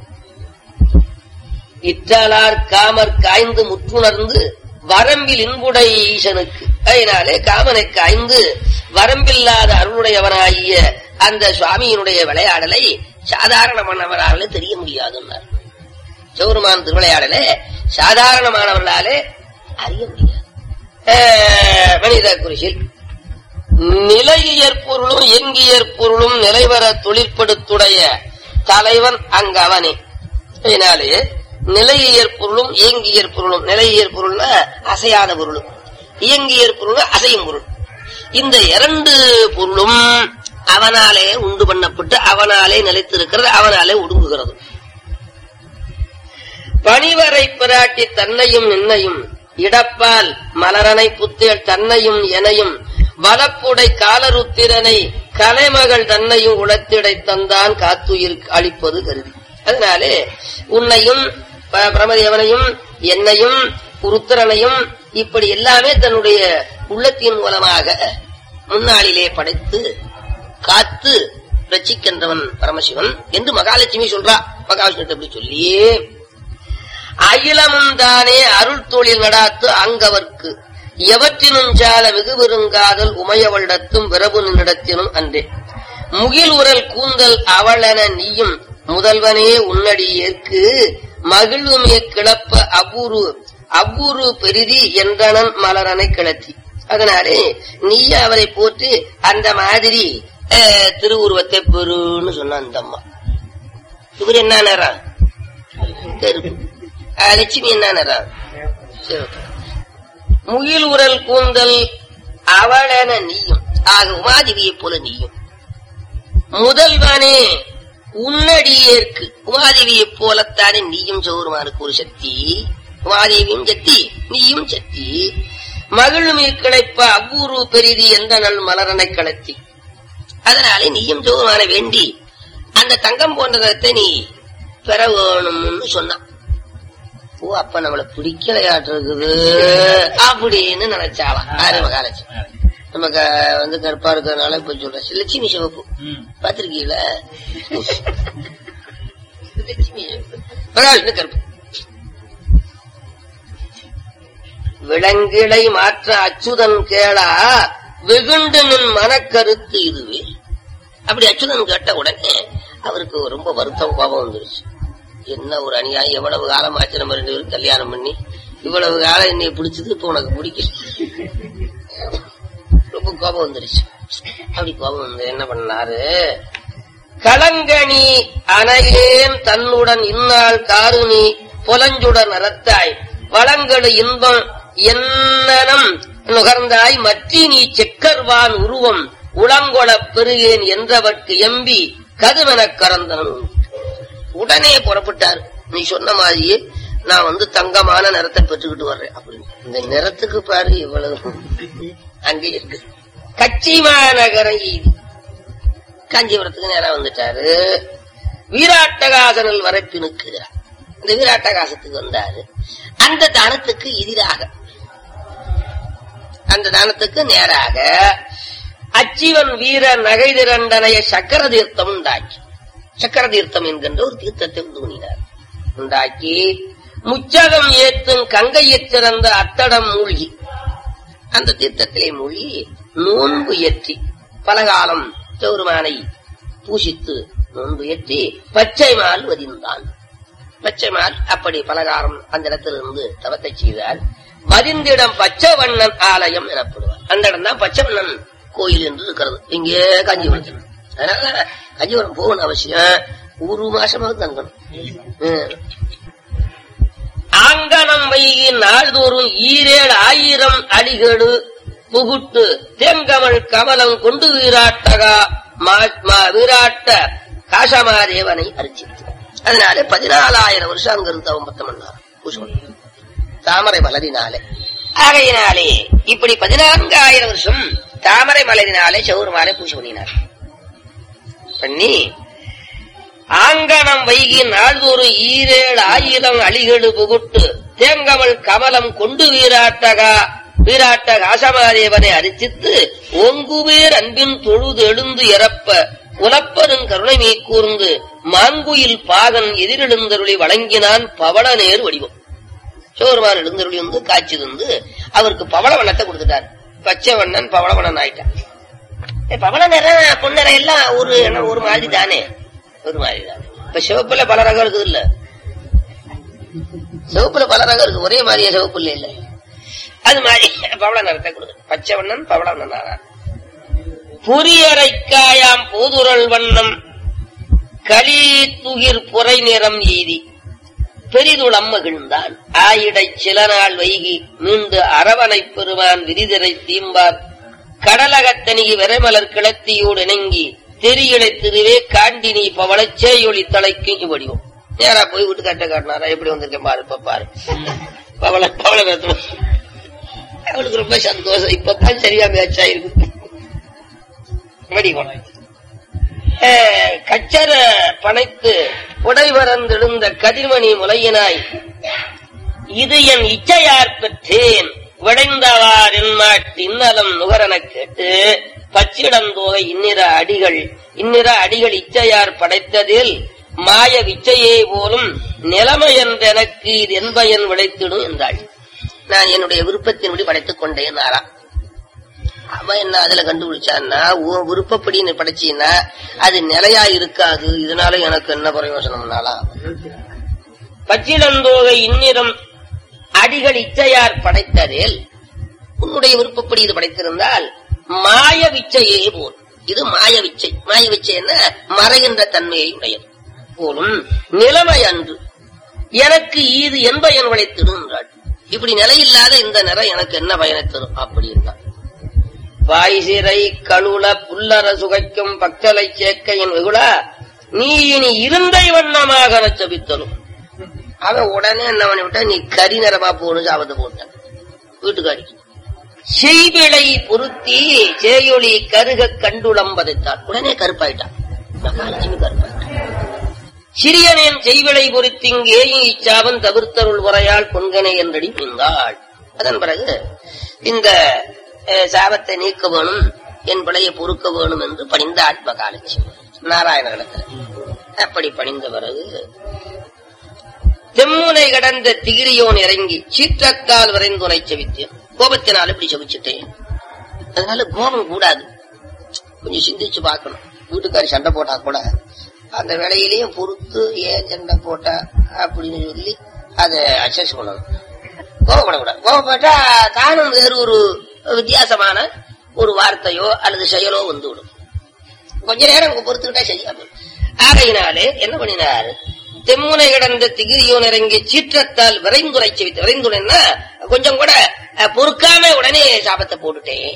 இற்றாளார் காமர் காய்ந்து முற்றுணர்ந்து வரம்பில் இன்புடை ஈசனுக்கு அதனாலே காமனை காய்ந்து வரம்பில்லாத அருளுடையவனாகிய அந்த சுவாமியினுடைய விளையாடலை சாதாரணமானவராலே தெரிய முடியாதுன்னார் சௌருமான் திருவிளையாடலே சாதாரணமானவர்களாலே அறிய முடியாது மனித குறிச்சில் நிலையியற் பொருளும் இயங்கியற் பொருளும் நிலைவர தொழிற்படுத்துடைய தலைவன் அங்கவனே அதனாலே நிலையியற் பொருளும் இயங்கியற் பொருளும் நிலையியற் பொருள்னா அசையாத பொருளும் இயங்கியற் பொருள் அசையும் பொருள் இந்த இரண்டு பொருளும் அவனாலே உண்டு பண்ணப்பட்டு அவனாலே நிலைத்திருக்கிறது அவனாலே ஒடுங்குகிறது பணிவரை பிராட்டி தன்னையும் நின்னையும் இடப்பால் மலரனை புத்தேள் தன்னையும் எனையும் வலப்புடை காலருத்திரனை கலைமகள் தன்னையும் உளத்திடை தந்தான் காத்துயிர் அளிப்பது கருதி அதனாலே உன்னையும் ப- பிரமதேவனையும் என்னையும் உருத்திரனையும் இப்படி எல்லாமே தன்னுடைய உள்ளத்தின் மூலமாக முன்னாளிலே படைத்து காத்து ரட்சிக்கின்றவன் பரமசிவன் என்று மகாலட்சுமி சொல்றா மகாவிஷ்ணு அப்படி சொல்லியே அகிலமும் தானே அருள் தொழில் நடாத்து அங்கவர்க்கு எவற்றினும் சால வெகு பெருங்காதல் உமையவளிடத்தும் விரபு நின்னிடத்தினும் அன்றே முகில் உரல் கூந்தல் அவளென நீயும் முதல்வனே உன்னடி ஏற்கு மகிழ்வுமே கிளப்ப அவ்வூரு அவ்வூரு பெரிதி என்றனன் மலரனை கிளத்தி அதனாலே நீ அவரை போட்டு அந்த மாதிரி அஹ், திருவுருவத்தை பெறுன்னு சொன்ன அந்த அம்மா இவர் என்ன நேரம் கருப்பு அஹ், லட்சுமி என்ன நேரம் சிவப்பு. முகில் உரல் கூந்தல் அவளென நீயும் ஆக உமாதேவியைப் போல நீயும் முதல்வனே உன்னடியேற்கு உமாதேவியைப் போலத்தானே நீயும் சௌருமானுக்கு ஒரு சக்தி உமாதேவியும் சக்தி நீயும் சக்தி மகிழும் கிடைப்ப அவ்வூரு பெரிதி என்ற நல் மலரனை கலத்தி அதனாலே நீயும் சௌருமான வேண்டி அந்த தங்கம் போன்றதை நீ பெற வேணும்னு சொன்னான் ஓ அப்ப நம்மள பிடிக்கலையாட்டு இருக்குது அப்படின்னு நினைச்சாலாம் ஆறு மகாலட்சுமி நமக்கு வந்து கருப்பா இருக்கிறதுனால இப்ப சொல்றேன் லட்சுமி சிவப்பு பாத்திருக்கீங்கள லட்சுமி சிவப்பு. மகாவிஷ்ணு கருப்பு விலங்கிளை மாற்ற அச்சுதன் கேளா வெகுண்டு நின் மனக்கருத்து இதுவே அப்படி அச்சுதன் கேட்ட உடனே அவருக்கு ரொம்ப வருத்தம் கோபம் வந்துருச்சு என்ன ஒரு அநியாயம் எவ்வளவு காலம் ஆச்சு நம்ம ரெண்டு பேரும் கல்யாணம் பண்ணி இவ்வளவு காலம் என்னைய பிடிச்சது இப்ப உனக்கு பிடிக்கல ரொம்ப கோபம் வந்துருச்சு அப்படி கோபம் வந்து என்ன பண்ணாரு களங்கனி அணையேன் தன்னுடன் இந்நாள் காருணி புலஞ்சுடன் அறத்தாய் வளங்கடு இன்பம் என்னனம் நுகர்ந்தாய் மற்றி நீ செக்கர்வான் உருவம் உளங்கொளப் பெருகேன் என்றவர்க்கு எம்பி கதுவெனக் கறந்தனன் உடனே புறப்பட்டார் நீ சொன்ன மாதிரியே நான் வந்து தங்கமான நிறத்தை பெற்றுக்கிட்டு வர்றேன் அப்படின்னு இந்த நிறத்துக்கு பாரு இவ்வளவு அங்கே இருக்கு கச்சி மாநகரை இது காஞ்சிபுரத்துக்கு நேரா வந்துட்டாரு வீராட்டகாசனில் வரைப்பு நிற்கிறார் இந்த வீராட்டகாசத்துக்கு வந்தாரு அந்த தானத்துக்கு எதிராக அந்த தானத்துக்கு நேராக அச்சிவன் வீர நகை திரண்டனைய சக்கர தீர்த்தம் உண்டாக்கி சக்கர தீர்த்தம் என்கின்ற ஒரு தீர்த்தத்தை தூணினார் உண்டாக்கி முச்சகம் ஏத்தும் கங்கையைச் சிறந்த அத்தடம் மூழ்கி அந்த தீர்த்தத்திலே மூழ்கி நோன்பு ஏற்றி பலகாலம் சௌருமானை பூசித்து நோன்பு ஏற்றி பச்சை மால் வதிந்தான் பச்சை மால் அப்படி பலகாரம் அந்த இடத்திலிருந்து தவத்தை செய்தார் மதிந்திடம் பச்சைவண்ணன் ஆலயம் எனப்படுவார் அந்த இடம் தான் பச்சைவண்ணன் கோயில் என்று இருக்கிறது இங்கே காஞ்சிபுரத்தில் அதனால காஞ்சிபுரம் போகணும் அவசியம் ஒரு மாசமாவது தங்கணும் ம். ஆங்கனம் வைகி நாள்தோறும் ஈரேழு ஆயிரம் அடிகேடு புகுட்டு தேங்கமள் கமலம் கொண்டு வீராட்டகா மா- மா- வீராட்ட காசமாதேவனை அரிச்சித்து அதனால பதினாலாயிரம் வருஷம் அங்க இருந்து அவன் பத்தம் பண்ணார் பூசம் தாமரை மலரினாலே ஆகையினாலே இப்படி பதினான்காயிரம் வருஷம் தாமரை மலரினாலே சௌருமாலை பூஜை பண்ணினார் பண்ணி ஆங்கனம் வைகி நாள்தோறும் ஈரேழு ஆயிரம் அழிகேடு புகுட்டு தேங்கமள் கமலம் கொண்டு வீராட்டகா வீராட்ட காசமாதேவனை அரிசித்து ஓங்குவேர் அன்பின் தொழுது எழுந்து இறப்ப உலப்பரும் கருணைமை கூர்ந்து மாங்குயில் பாகன் எதிரெழுந்தருளி வழங்கினான் பவள நேர் வடிவம் சோர்மான் எழுந்தருளி வந்து காட்சி தந்து அவருக்கு பவள வண்ணத்தை கொடுத்துட்டார் பச்சை வண்ணன் பவள வண்ணன் ஆயிட்டான் ஏ, பவள நிறம் பொன்னிறம் எல்லாம் ஒரு என்ன ஒரு மாதிரி தானே ஒரு மாதிரி தானே இப்ப சிவப்புல பல ரகம் இருக்குது இல்ல சிவப்புல பல ரகம் இருக்கு ஒரே மாதிரியே சிவப்பு இல்ல இல்ல அது மாதிரி பவள நிறத்தை கொடுக்கு பச்சை வண்ணன் பவள வண்ணன் ஆனார் புரியரைக்காயாம் பூதுரல் வண்ணம் களி துகிர் புரை நிறம் எய்தி பெரிதுளம் மகிழ்ந்தான் ஆயிடை சில நாள் வைகி மீண்டு அரவணைப் பெறுவான் விரிதிரை தீம்பார் கடலகத்தனிய விரைமலர் கிளத்தியோடு இணங்கி தெரியலை திருவே காண்டினி பவளச் சேயொளி தலைக்கு இவ்வடிவம் நேரா போய் வீட்டு கட்ட காட்டினாரா எப்படி வந்திருக்கேன் பாரு இப்ப பாரு பவள பவள வேத்தம் அவளுக்கு ரொம்ப சந்தோஷம் இப்பதான் சரியா மேட்ச் ஆயிருக்கு வடிவம் அஹ், கச்சர பனைத்து உடைவரந்தெழுந்த கதிர்மணி முலையினாய் இது என் இச்சையார் பெற்றேன் விடைந்தவார் என்மாட்டு இன்னலம் நுகரனக் கேட்டு பச்சிடந்தோகை இன்னிற அடிகள் இன்னிற அடிகள் இச்சையார் படைத்ததில் மாய விச்சையே போலும் நிலைமை என்றெனக்கு இது என்பயன் விளைத்திடும் என்றாள் நான் என்னுடைய விருப்பத்தின்படி படைத்துக் கொண்டேன் ஆறா அவன் என்ன அதுல கண்டுபிடிச்சான்னா உன் விருப்பப்படி நீ படைச்சீன்னா அது நிலையா இருக்காது இதனால எனக்கு என்ன பிரயோசனம்னாலா பச்சிலந்தோகை இன்னிறம் அடிகள் இச்சையார் படைத்ததில் உன்னுடைய விருப்பப்படி இது படைத்திருந்தால் மாய விச்சையே போல் இது மாய விச்சை மாய விச்சை என்ன மறைகின்ற தன்மையை உடையது போலும் நிலைமை அன்று எனக்கு இது என் பயன் விளைத்திடும் என்றாள் இப்படி நிலையில்லாத இந்த நிறை எனக்கு என்ன பயனை தரும் அப்படி இருந்தான் வாய்சிறை கழுல புல்லர சுகைக்கும் பக்தலை சேர்க்கையின் வெகுளா நீ இனி இருந்தை வண்ணமாக நச்சபித்தரும் அவன் உடனே என்ன பண்ணி விட்டா நீ கரி நிறமா போகணும் சாபத்தை போட்டான் வீட்டுக்காரி செய்விளை பொருத்தி சேயொளி கருக கண்டுளம் பதைத்தான் உடனே கருப்பாயிட்டான் மகாலட்சுமி கருப்பாயிட்டான் சிறியனேன் செய்விளை பொருத்திங்கேயும் இச்சாவன் தவிர்த்தருள் உரையால் பொன்கனை என்றடி புரிந்தாள் அதன் பிறகு இந்த அஹ், சாபத்தை நீக்க வேணும் என் பிழையை பொறுக்க வேணும் என்று பணிந்தாள் மகாலட்சுமி நாராயணனிடத்தில் அப்படி பணிந்த பிறகு தெம்முனை கடந்த திகிரியோன் இறங்கி சீற்றத்தால் விரைந்துரை செவித்தேன் கோபத்தினால் இப்படி செவிச்சிட்டேன் அதனால கோபம் கூடாது கொஞ்சம் சிந்திச்சு பார்க்கணும் வீட்டுக்காரி சண்டை போட்டா கூட அந்த வேலையிலையும் பொறுத்து ஏன் சண்டை போட்டா அப்படின்னு சொல்லி அதை அசஸ் பண்ணணும் கோபப்படக்கூடாது கோபப்பட்டா தானும் வேறு ஒரு வித்தியாசமான ஒரு வார்த்தையோ அல்லது செயலோ வந்துவிடும் கொஞ்ச நேரம் பொறுத்துக்கிட்டா செய்யாம ஆகையினாலே என்ன பண்ணினார் தெம்முனை கிடந்த திகிரியோன் இறங்கி சீற்றத்தால் விரைந்துரை செவித்து விரைந்துரைன்னா கொஞ்சம் கூட அஹ், பொறுக்காம உடனே சாபத்தை போட்டுட்டேன்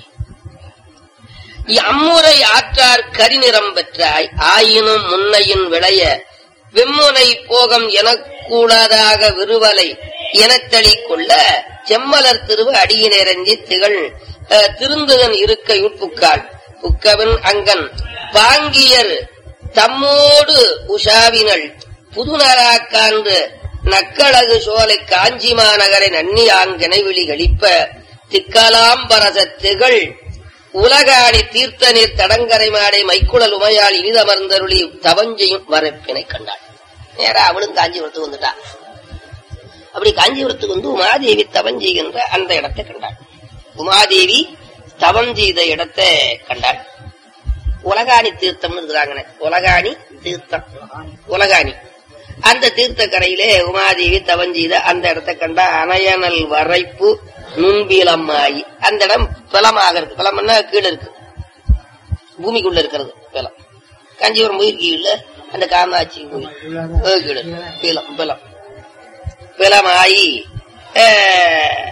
அம்முறை ஆற்றார் கரிநிறம் பெற்றாய் ஆயினும் முன்னையின் விளைய வெம்முனை போகம் எனக்கூடாதாக விருவலை எனத்தளி கொள்ள செம்மலர் திருவ அடியினிறங்கி திகழ் அஹ், திருந்துகன் இருக்கை உட்புக்காள் புக்கவன் அங்கன் பாங்கியர் தம்மோடு உஷாவினள் புதுநராக்காண்டு நக்களகு சோலை காஞ்சி மாநகரை நன்னியாங்கனை கழிப்ப திக்கலாம்பரச திகழ் உலகாணி தீர்த்த நீர் தடங்கரை மாடை மைக்குழல் உமையால் இனிதமர்ந்தருளி தவஞ்சையும் வரப்பினை கண்டாள் நேரா அவளும் காஞ்சிபுரத்துக்கு வந்துட்டா அப்படி காஞ்சிபுரத்துக்கு வந்து உமாதேவி தவம் செய்கின்ற அந்த இடத்தை கண்டாள் உமாதேவி தவம் செய்த இடத்தை கண்டாள் உலகாணி தீர்த்தம்னு இருக்கிறாங்கண்ணே உலகாணி தீர்த்தம் உலகாணி அந்த தீர்த்த கரையிலே உமாதேவி தவம் செய்த அந்த இடத்தை கண்டா அணையனல் வரைப்பு நுண்பீலம்மாயி அந்த இடம் பிளமாக இருக்கு பிளம்னா கீழே இருக்கு பூமிக்குள்ள இருக்கிறது பிளம் காஞ்சிபுரம் போயிருக்கீங்கல்ல அந்த காமாட்சி கோயில் அது கீழே இருக்கு. பிலம் பிலம் பிலமாயி அஹ்,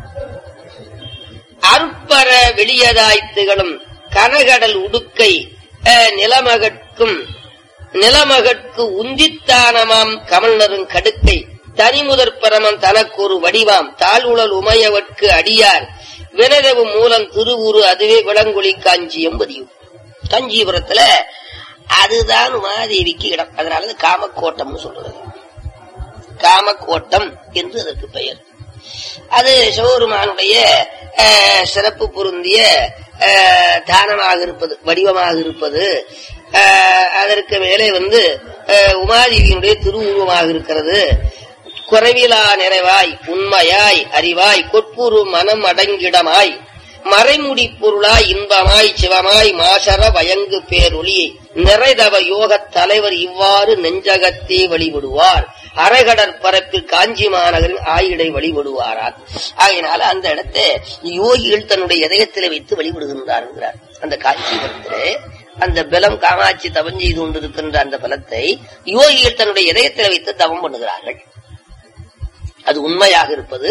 அற்பர வெளியதாய் திகழும் கனகடல் உடுக்கை அஹ், நிலமகட்கும் நிலமகட்கு உந்தித்தானமாம் கமல்னரும் கடுக்கை தனிமுதற் பரமன் தனக்கு ஒரு வடிவாம் தாழ்வுழல் உமையவட்கு அடியார் வினரவு மூலம் திருவுரு அதுவே விளங்குழி காஞ்சியம் பதியும் காஞ்சிபுரத்துல அதுதான் உமாதேவிக்கு இடம் அதனால காமக்கோட்டம்னு சொல்றது காமக்கோட்டம் என்று அதற்கு பெயர் அது சிவபெருமானுடைய அஹ், சிறப்பு பொருந்திய அஹ், தானமாக இருப்பது வடிவமாக இருப்பது அஹ், அதற்கு மேலே வந்து அஹ், உமாதேவியினுடைய திருவுருவமாக இருக்கிறது குறைவிலா நிறைவாய் உண்மையாய் அறிவாய் கொட்புரு மனம் அடங்கிடமாய் மறைமுடி பொருளாய் இன்பமாய் சிவமாய் மாசர வயங்கு பேரொளியை நிறைதவ யோகத் தலைவர் இவ்வாறு நெஞ்சகத்தே வழிபடுவார் அரைகடற் பரப்பில் காஞ்சி மாநகரின் ஆயிடை வழிபடுவாரார் ஆகையினால அந்த இடத்தை யோகிகள் தன்னுடைய இதயத்திலே வைத்து வழிபடுகின்றார் என்கிறார் அந்த காஞ்சிபுரத்திலே அந்த பலம் காமாட்சி தவம் செய்து கொண்டிருக்கின்ற அந்த பலத்தை யோகிகள் தன்னுடைய இதயத்திலே வைத்து தவம் பண்ணுகிறார்கள் அது உண்மையாக இருப்பது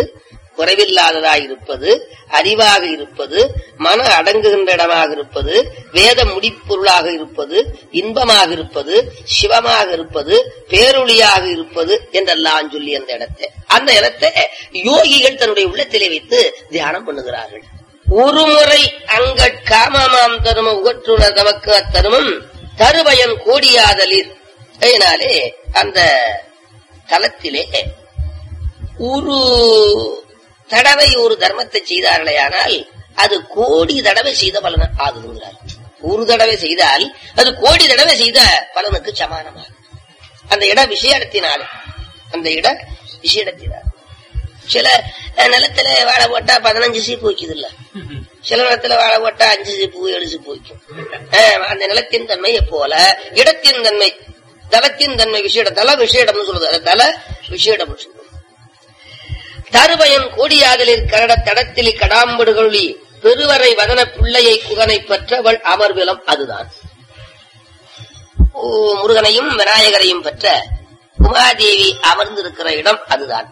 குறைவில்லாததாய் இருப்பது அறிவாக இருப்பது மன அடங்குகின்ற இடமாக இருப்பது வேத முடிப்பொருளாக இருப்பது இன்பமாக இருப்பது சிவமாக இருப்பது பேரொளியாக இருப்பது என்றெல்லாம் சொல்லி அந்த இடத்தை அந்த இடத்தை யோகிகள் தன்னுடைய உள்ளத்திலே வைத்து தியானம் பண்ணுகிறார்கள் ஒரு முறை அங்க காமமாம் தருமம் உகற்றுணர் தமக்கு அத்தருமம் தருபயன் கோடியாதலிர் அதனாலே அந்த தலத்திலே ஒரு தடவை ஒரு தர்மத்தை செய்தார்களே ஆனால் அது கோடி தடவை செய்த பலன் ஆகுதுங்கிறார் ஒரு தடவை செய்தால் அது கோடி தடவை செய்த பலனுக்கு சமானமாகும் அந்த இட விஷயத்தினால அந்த இட விஷயத்தினால சில அஹ், நிலத்துல வாழை போட்டா பதினஞ்சு சீப்பு வைக்குது இல்ல சில நிலத்துல வாழை போட்டா அஞ்சு சீப்பு ஏழு சீப்பு வைக்கும் அஹ், அந்த நிலத்தின் தன்மையை போல இடத்தின் தன்மை தலத்தின் தன்மை விஷய தல விஷயம்னு சொல்றது அது தல விஷயம் சொல்றது தருபயன் கோடியாதலில் கரட தடத்திலி கடாம்படுகளி பெருவரை வதன பிள்ளையை குகனை பெற்றவள் அமர்விலம் அதுதான் ஓ, முருகனையும் விநாயகரையும் பெற்ற உமாதேவி அமர்ந்திருக்கிற இடம் அதுதான்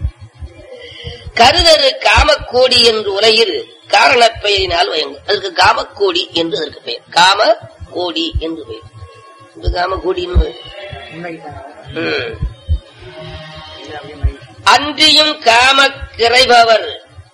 கருதரு காமக்கோடி என்று உலகில் காரணப் பெயரினால் வயங்கும் அதற்கு காமக்கோடி என்று அதற்கு பெயர் காம கோடி என்று பெயர் இது காமக்கோடின்னு ம். அன்றியும் காம கிரைபவர்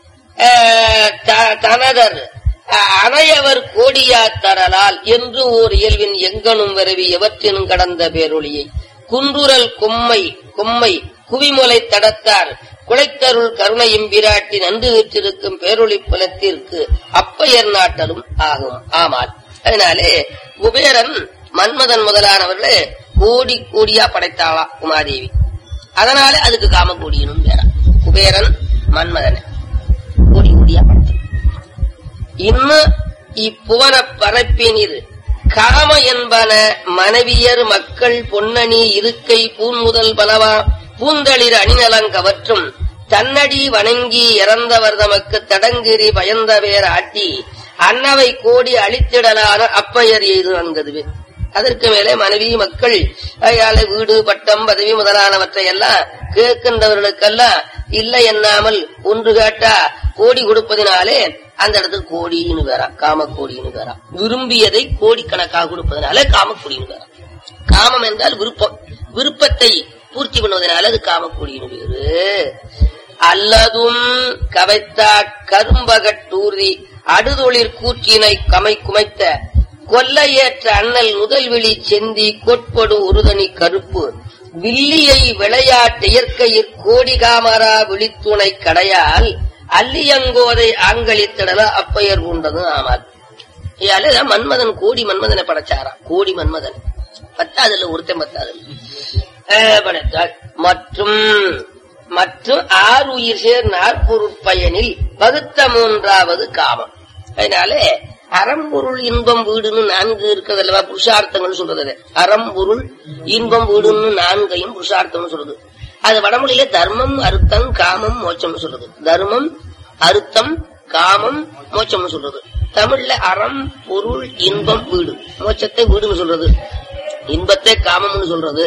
அஹ், த- தனதர் அஹ், அணையவர் கோடியா தரலால் என்று ஓர் இயல்பின் எங்கனும் விரவி எவற்றினும் கடந்த பேரொளியை குன்றுரல் கொம்மை கொம்மை குவிமுலை தடத்தார் குளைத்தருள் கருணையும் விராட்டி நன்று வீற்றிருக்கும் பேரொளி புலத்திற்கு அப்பயர் நாட்டலும் ஆகும் ஆமால் அதனாலே குபேரன் மன்மதன் முதலானவர்களே கோடி கோடியா படைத்தாளா உமாதேவி அதனால அதுக்கு காமகோடியனும் பேரா குபேரன் மன்மதன் கோடி கோடியா படைத்தான் இன்னும் இப்புவன பரப்பினிர் காம என்பன மனைவியர் மக்கள் பொன்னணி இருக்கை பூன்முதல் பலவா பூந்தளிர் அணிநலங்கவற்றும் தன்னடி வணங்கி இறந்தவர் தமக்கு தடங்கிரி பயந்த பேர் ஆட்டி அன்னவை கோடி அழித்திடலான அப்பையர் எய்து நன்கதுவே அதற்கு மேலே மனைவி மக்கள் அயாள வீடு பட்டம் பதவி முதலானவற்றை எல்லாம் கேட்கின்றவர்களுக்கெல்லாம் இல்லை என்னாமல் ஒன்று கேட்டா கோடி கொடுப்பதினாலே அந்த இடத்துக்கு கோடின்னு வேறா காம கோடின்னு வேறா விரும்பியதை கோடிக்கணக்காக கொடுப்பதனால காம கோடின்னு வேறா காமம் என்றால் விருப்பம் விருப்பத்தை பூர்த்தி பண்ணுவதனால அது காம கோடின்னு வேறு அல்லதும் கவைத்தா கரும்பகட்டூர்தி அடுதொழிற் கூற்றினை கமை குமைத்த கொல்லையேற்ற அண்ணல் முதல்விழி செந்தி கோட்படு உருதனி கருப்பு வில்லியை விளையாட்டு இயற்கையிற் கோடிகாமரா விழித்துணை கடையால் அல்லியங்கோதை ஆங்களித்திடல அப்பெயர் உண்டது ஆமால் இதால மன்மதன் கோடி மன்மதனை படைச்சாராம் கோடி மன்மதன் பத்தாதுல ஒருத்தன் பத்தாது படைத்தாள் மற்றும் மற்றும் ஆறு உயிர் சேர் நாற்பொருட்பயனில் வகுத்த மூன்றாவது காமம் அதனாலே அறம்பொருள் இன்பம் வீடுன்னு நான்கு இருக்கிறது அல்லவா புருஷார்த்தங்கள் சொல்றது அது. அறம்பொருள் இன்பம் வீடுன்னு நான்கையும் புருஷார்த்தம்னு சொல்றது அது வடமொழியில தர்மம் அறுத்தம் காமம் மோட்சம்னு சொல்றது தர்மம் அறுத்தம் காமம் மோட்சம்னு சொல்றது தமிழ்ல அறம் பொருள் இன்பம் வீடு மோட்சத்தை வீடுன்னு சொல்றது இன்பத்தை காமம்னு சொல்றது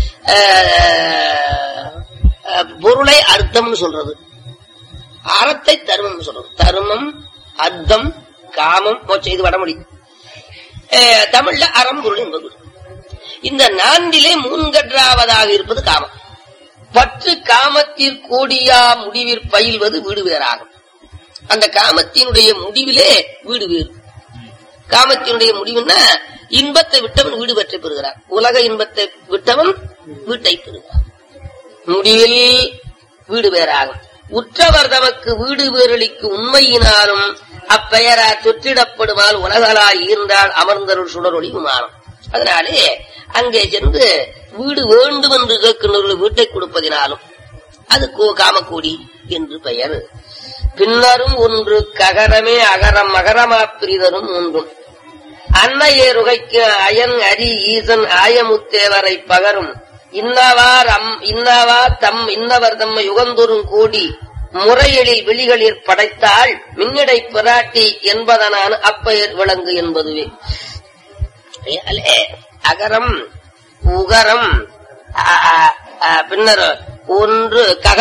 ஆஹ், ஆஹ், பொருளை அர்த்தம்னு சொல்றது அறத்தை தர்மம் சொல்றது தர்மம் அர்த்தம் காமம் மோட்சம் இது வடமொழி ஆஹ், தமிழ்ல அறம் பொருள் என்பது இந்த நான்கிலே மூன்கற்றாவதாக இருப்பது காமம் பற்று காமத்திற் கூடியா முடிவிற் பயில்வது வீடு வேறாகும் அந்த காமத்தினுடைய முடிவிலே வீடு வேறு காமத்தினுடைய முடிவுன்னா இன்பத்தை விட்டவன் வீடு பெற்றை பெறுகிறார் உலக இன்பத்தை விட்டவன் வீட்டை பெறுகிறார் முடிவில் வீடு வேறாகும் உற்றவர் தமக்கு வீடு வேறளிக்கு உண்மையினாலும் அப்பெயரால் தொற்றிடப்படுமால் உலகலாய் ஈர்ந்தால் அமர்ந்தருள் சுடரொளி விமானம் அதனாலே அங்கே சென்று வீடு வேண்டும் என்று கேட்கின்றவர்கள் வீட்டை கொடுப்பதினாலும் அது கோ- காமக்கோடி என்று பெயர் பின்னரும் ஒன்று ககரமே அகரம் மகரமா பிரிதரும் ஒன்றும் அன்னையேருகைக்கு அயன் அரி ஈசன் ஆயமுத்தேவரை பகரும் இன்னவார் அம் இன்னவா தம் இன்னவர் தம்மை யுகந்தொரும் கூடி முறையெழில் விழிகளில் படைத்தாள் மின்னிடை பிராட்டி என்பதனான அப்பெயர் விளங்கு என்பதுவே அலே, அகரம் உகரம் அ, அ, அ, பின்னர் ஒன்று ககரம்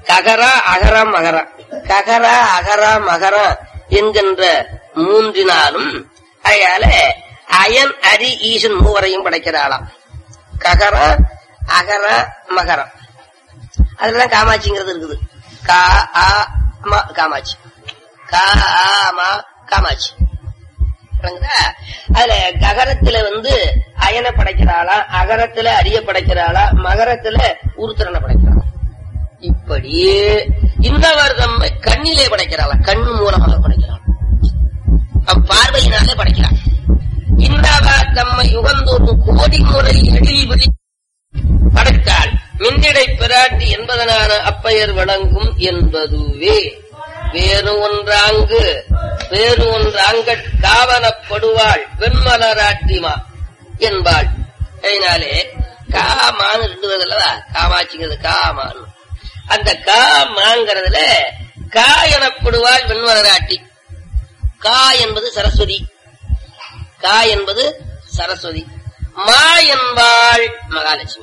ககரா அகரம் மகரம் ககரா அகரா மகரம் என்கின்ற மூன்றினாலும் அதால அயன் அரி ஈசன் மூவரையும் படைக்கிறாளாம் ககரா அகர மகரம் அதுலதான் காமாட்சிங்கிறது இருக்குது கா ஆ ம காமாட்சி கா ஆ மா காமாட்சி விளங்குதா? அதுல ககரத்துல வந்து அயன படைக்கிறாளா அகரத்துல அரிய படைக்கிறாளா மகரத்துல உருத்திரனை படைக்கிறாளா இப்படி இந்த வருடம் கண்ணிலே படைக்கிறாளா கண் மூலமாக படைக்கிறாள் அவ் பார்வையினாலே படைக்கிறாள் இந்தவா தம்மை யுகந்தோறும் கோடி முறை எழில் விழி படைத்தாள் மின்னிடை பிராட்டி என்பதனான அப்பெயர் வழங்கும் என்பதுவே வேறு ஒன்றாங்கு வேறு ஒன்றாங்க காவனப்படுவாள் வெண்மலராட்டிமா என்பாள் அதனாலே காமான்னு ரெண்டு பேர் அல்லவா காமாட்சிங்கிறது காமான்னு அந்த காமாங்கிறதுல கா எனப்படுவாள் வெண்மலராட்டி கா என்பது சரஸ்வதி கா என்பது சரஸ்வதி மா என்பாள் மகாலட்சுமி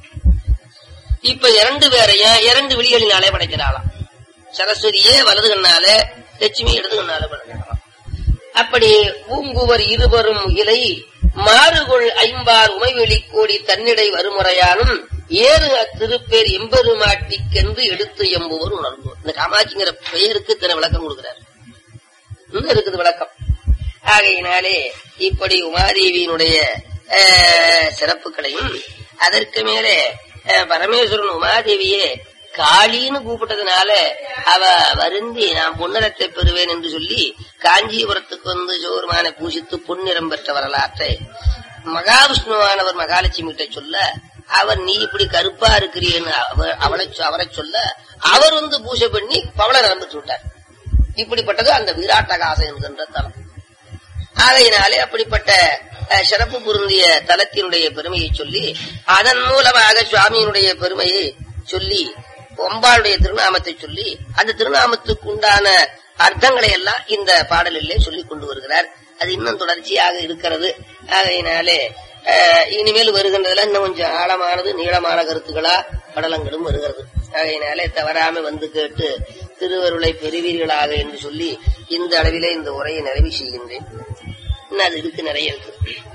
இப்ப இரண்டு பேரையும் இரண்டு விழிகளினாலே படைக்கிறாளாம் சரஸ்வதியே வலது கண்ணால லட்சுமி இடது கண்ணால படைக்கிறாளாம் அப்படி பூங்குவர் இருவரும் இலை மாறுகொள் ஐம்பார் உமைவெளி கோடி தன்னிடை வருமுறையானும் ஏறு அத்திருப்பேர் எம்பெருமாட்டிக்கென்று எடுத்து எம்புவர் உணர்ந்து இந்த காமாட்சிங்கிற பெயருக்கு தின விளக்கம் கொடுக்கிறார் இன்னும் இருக்குது விளக்கம் ஆகையினாலே இப்படி உமாதேவியினுடைய அஹ், சிறப்புகளையும் அதற்கு மேலே அஹ், பரமேஸ்வரன் உமாதேவியே காளின்னு கூப்பிட்டதுனால அவ வருந்தி நான் பொன்னிறத்தை பெறுவேன் என்று சொல்லி காஞ்சிபுரத்துக்கு வந்து ஜோருமான பூசித்து பொன்னிறம் பெற்ற வரலாற்றை மகாவிஷ்ணுவானவர் மகாலட்சுமி கிட்ட சொல்ல அவர் நீ இப்படி கருப்பா இருக்கிறீன்னு அவ- அவளை சொ- அவரை சொல்ல அவர் வந்து பூஜை பண்ணி பவள நிரம்பிச்சு விட்டார் இப்படிப்பட்டது அந்த விராட்டகாசம் என்கின்ற தலம் ஆகையினாலே அப்படிப்பட்ட அஹ், சிறப்பு பொருந்திய தலத்தினுடைய பெருமையை சொல்லி அதன் மூலமாக சுவாமியினுடைய பெருமையை சொல்லி ஒம்பாளுடைய திருநாமத்தை சொல்லி அந்த திருநாமத்துக்கு உண்டான அர்த்தங்களை எல்லாம் இந்த பாடலிலே சொல்லிக் கொண்டு வருகிறார் அது இன்னும் தொடர்ச்சியாக இருக்கிறது ஆகையினாலே அஹ், இனிமேல் வருகின்றதுல இன்னும் கொஞ்சம் ஆழமானது நீளமான கருத்துக்களா படலங்களும் வருகிறது ஆகையினாலே தவறாம வந்து கேட்டு திருவருளை பெறுவீர்களாக என்று சொல்லி இந்த அளவிலே இந்த உரையை நிறைவு செய்கின்றேன் இன்னும் அது இருக்கு நிறைய இருக்கு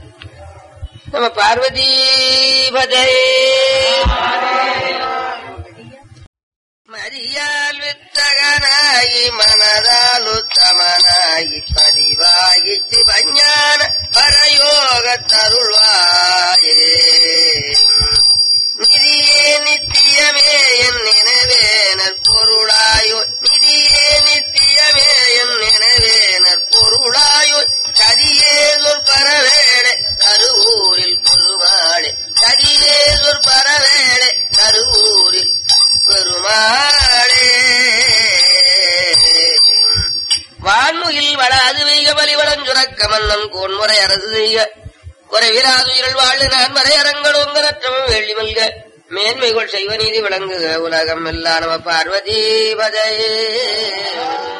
நம்ம பார்வதி பதே மரியால் வித்தகனாயி மனதால் உத்தமனாயி பதிவாயி சிவஞான பரயோக தருள்வாயே நிதியே நித்தியமே என் நினைவேனர் பொருளாயோ நிதியே நித்தியமே என் நினைவேனர் பொருளாயோ கதியேதொர் பரவேளை கருவூரில் பெருமாளே கதியேதொர் பரவேளை கருவூரில் பெருமாளே வான்முகில் வளாது வைக வலிவளம் சுரக்க மன்னன் கோன்முறை அரசு செய்ய குறைவிலாதுயிர்கள் வாழ்ந்து நான் மறையரங்கள் உங்கரற்றமும் வெள்ளி மல்க மேன்மைகள் செய்வ நீதி விளங்குக உலகம் எல்லாம் நம பார்வதி பதையே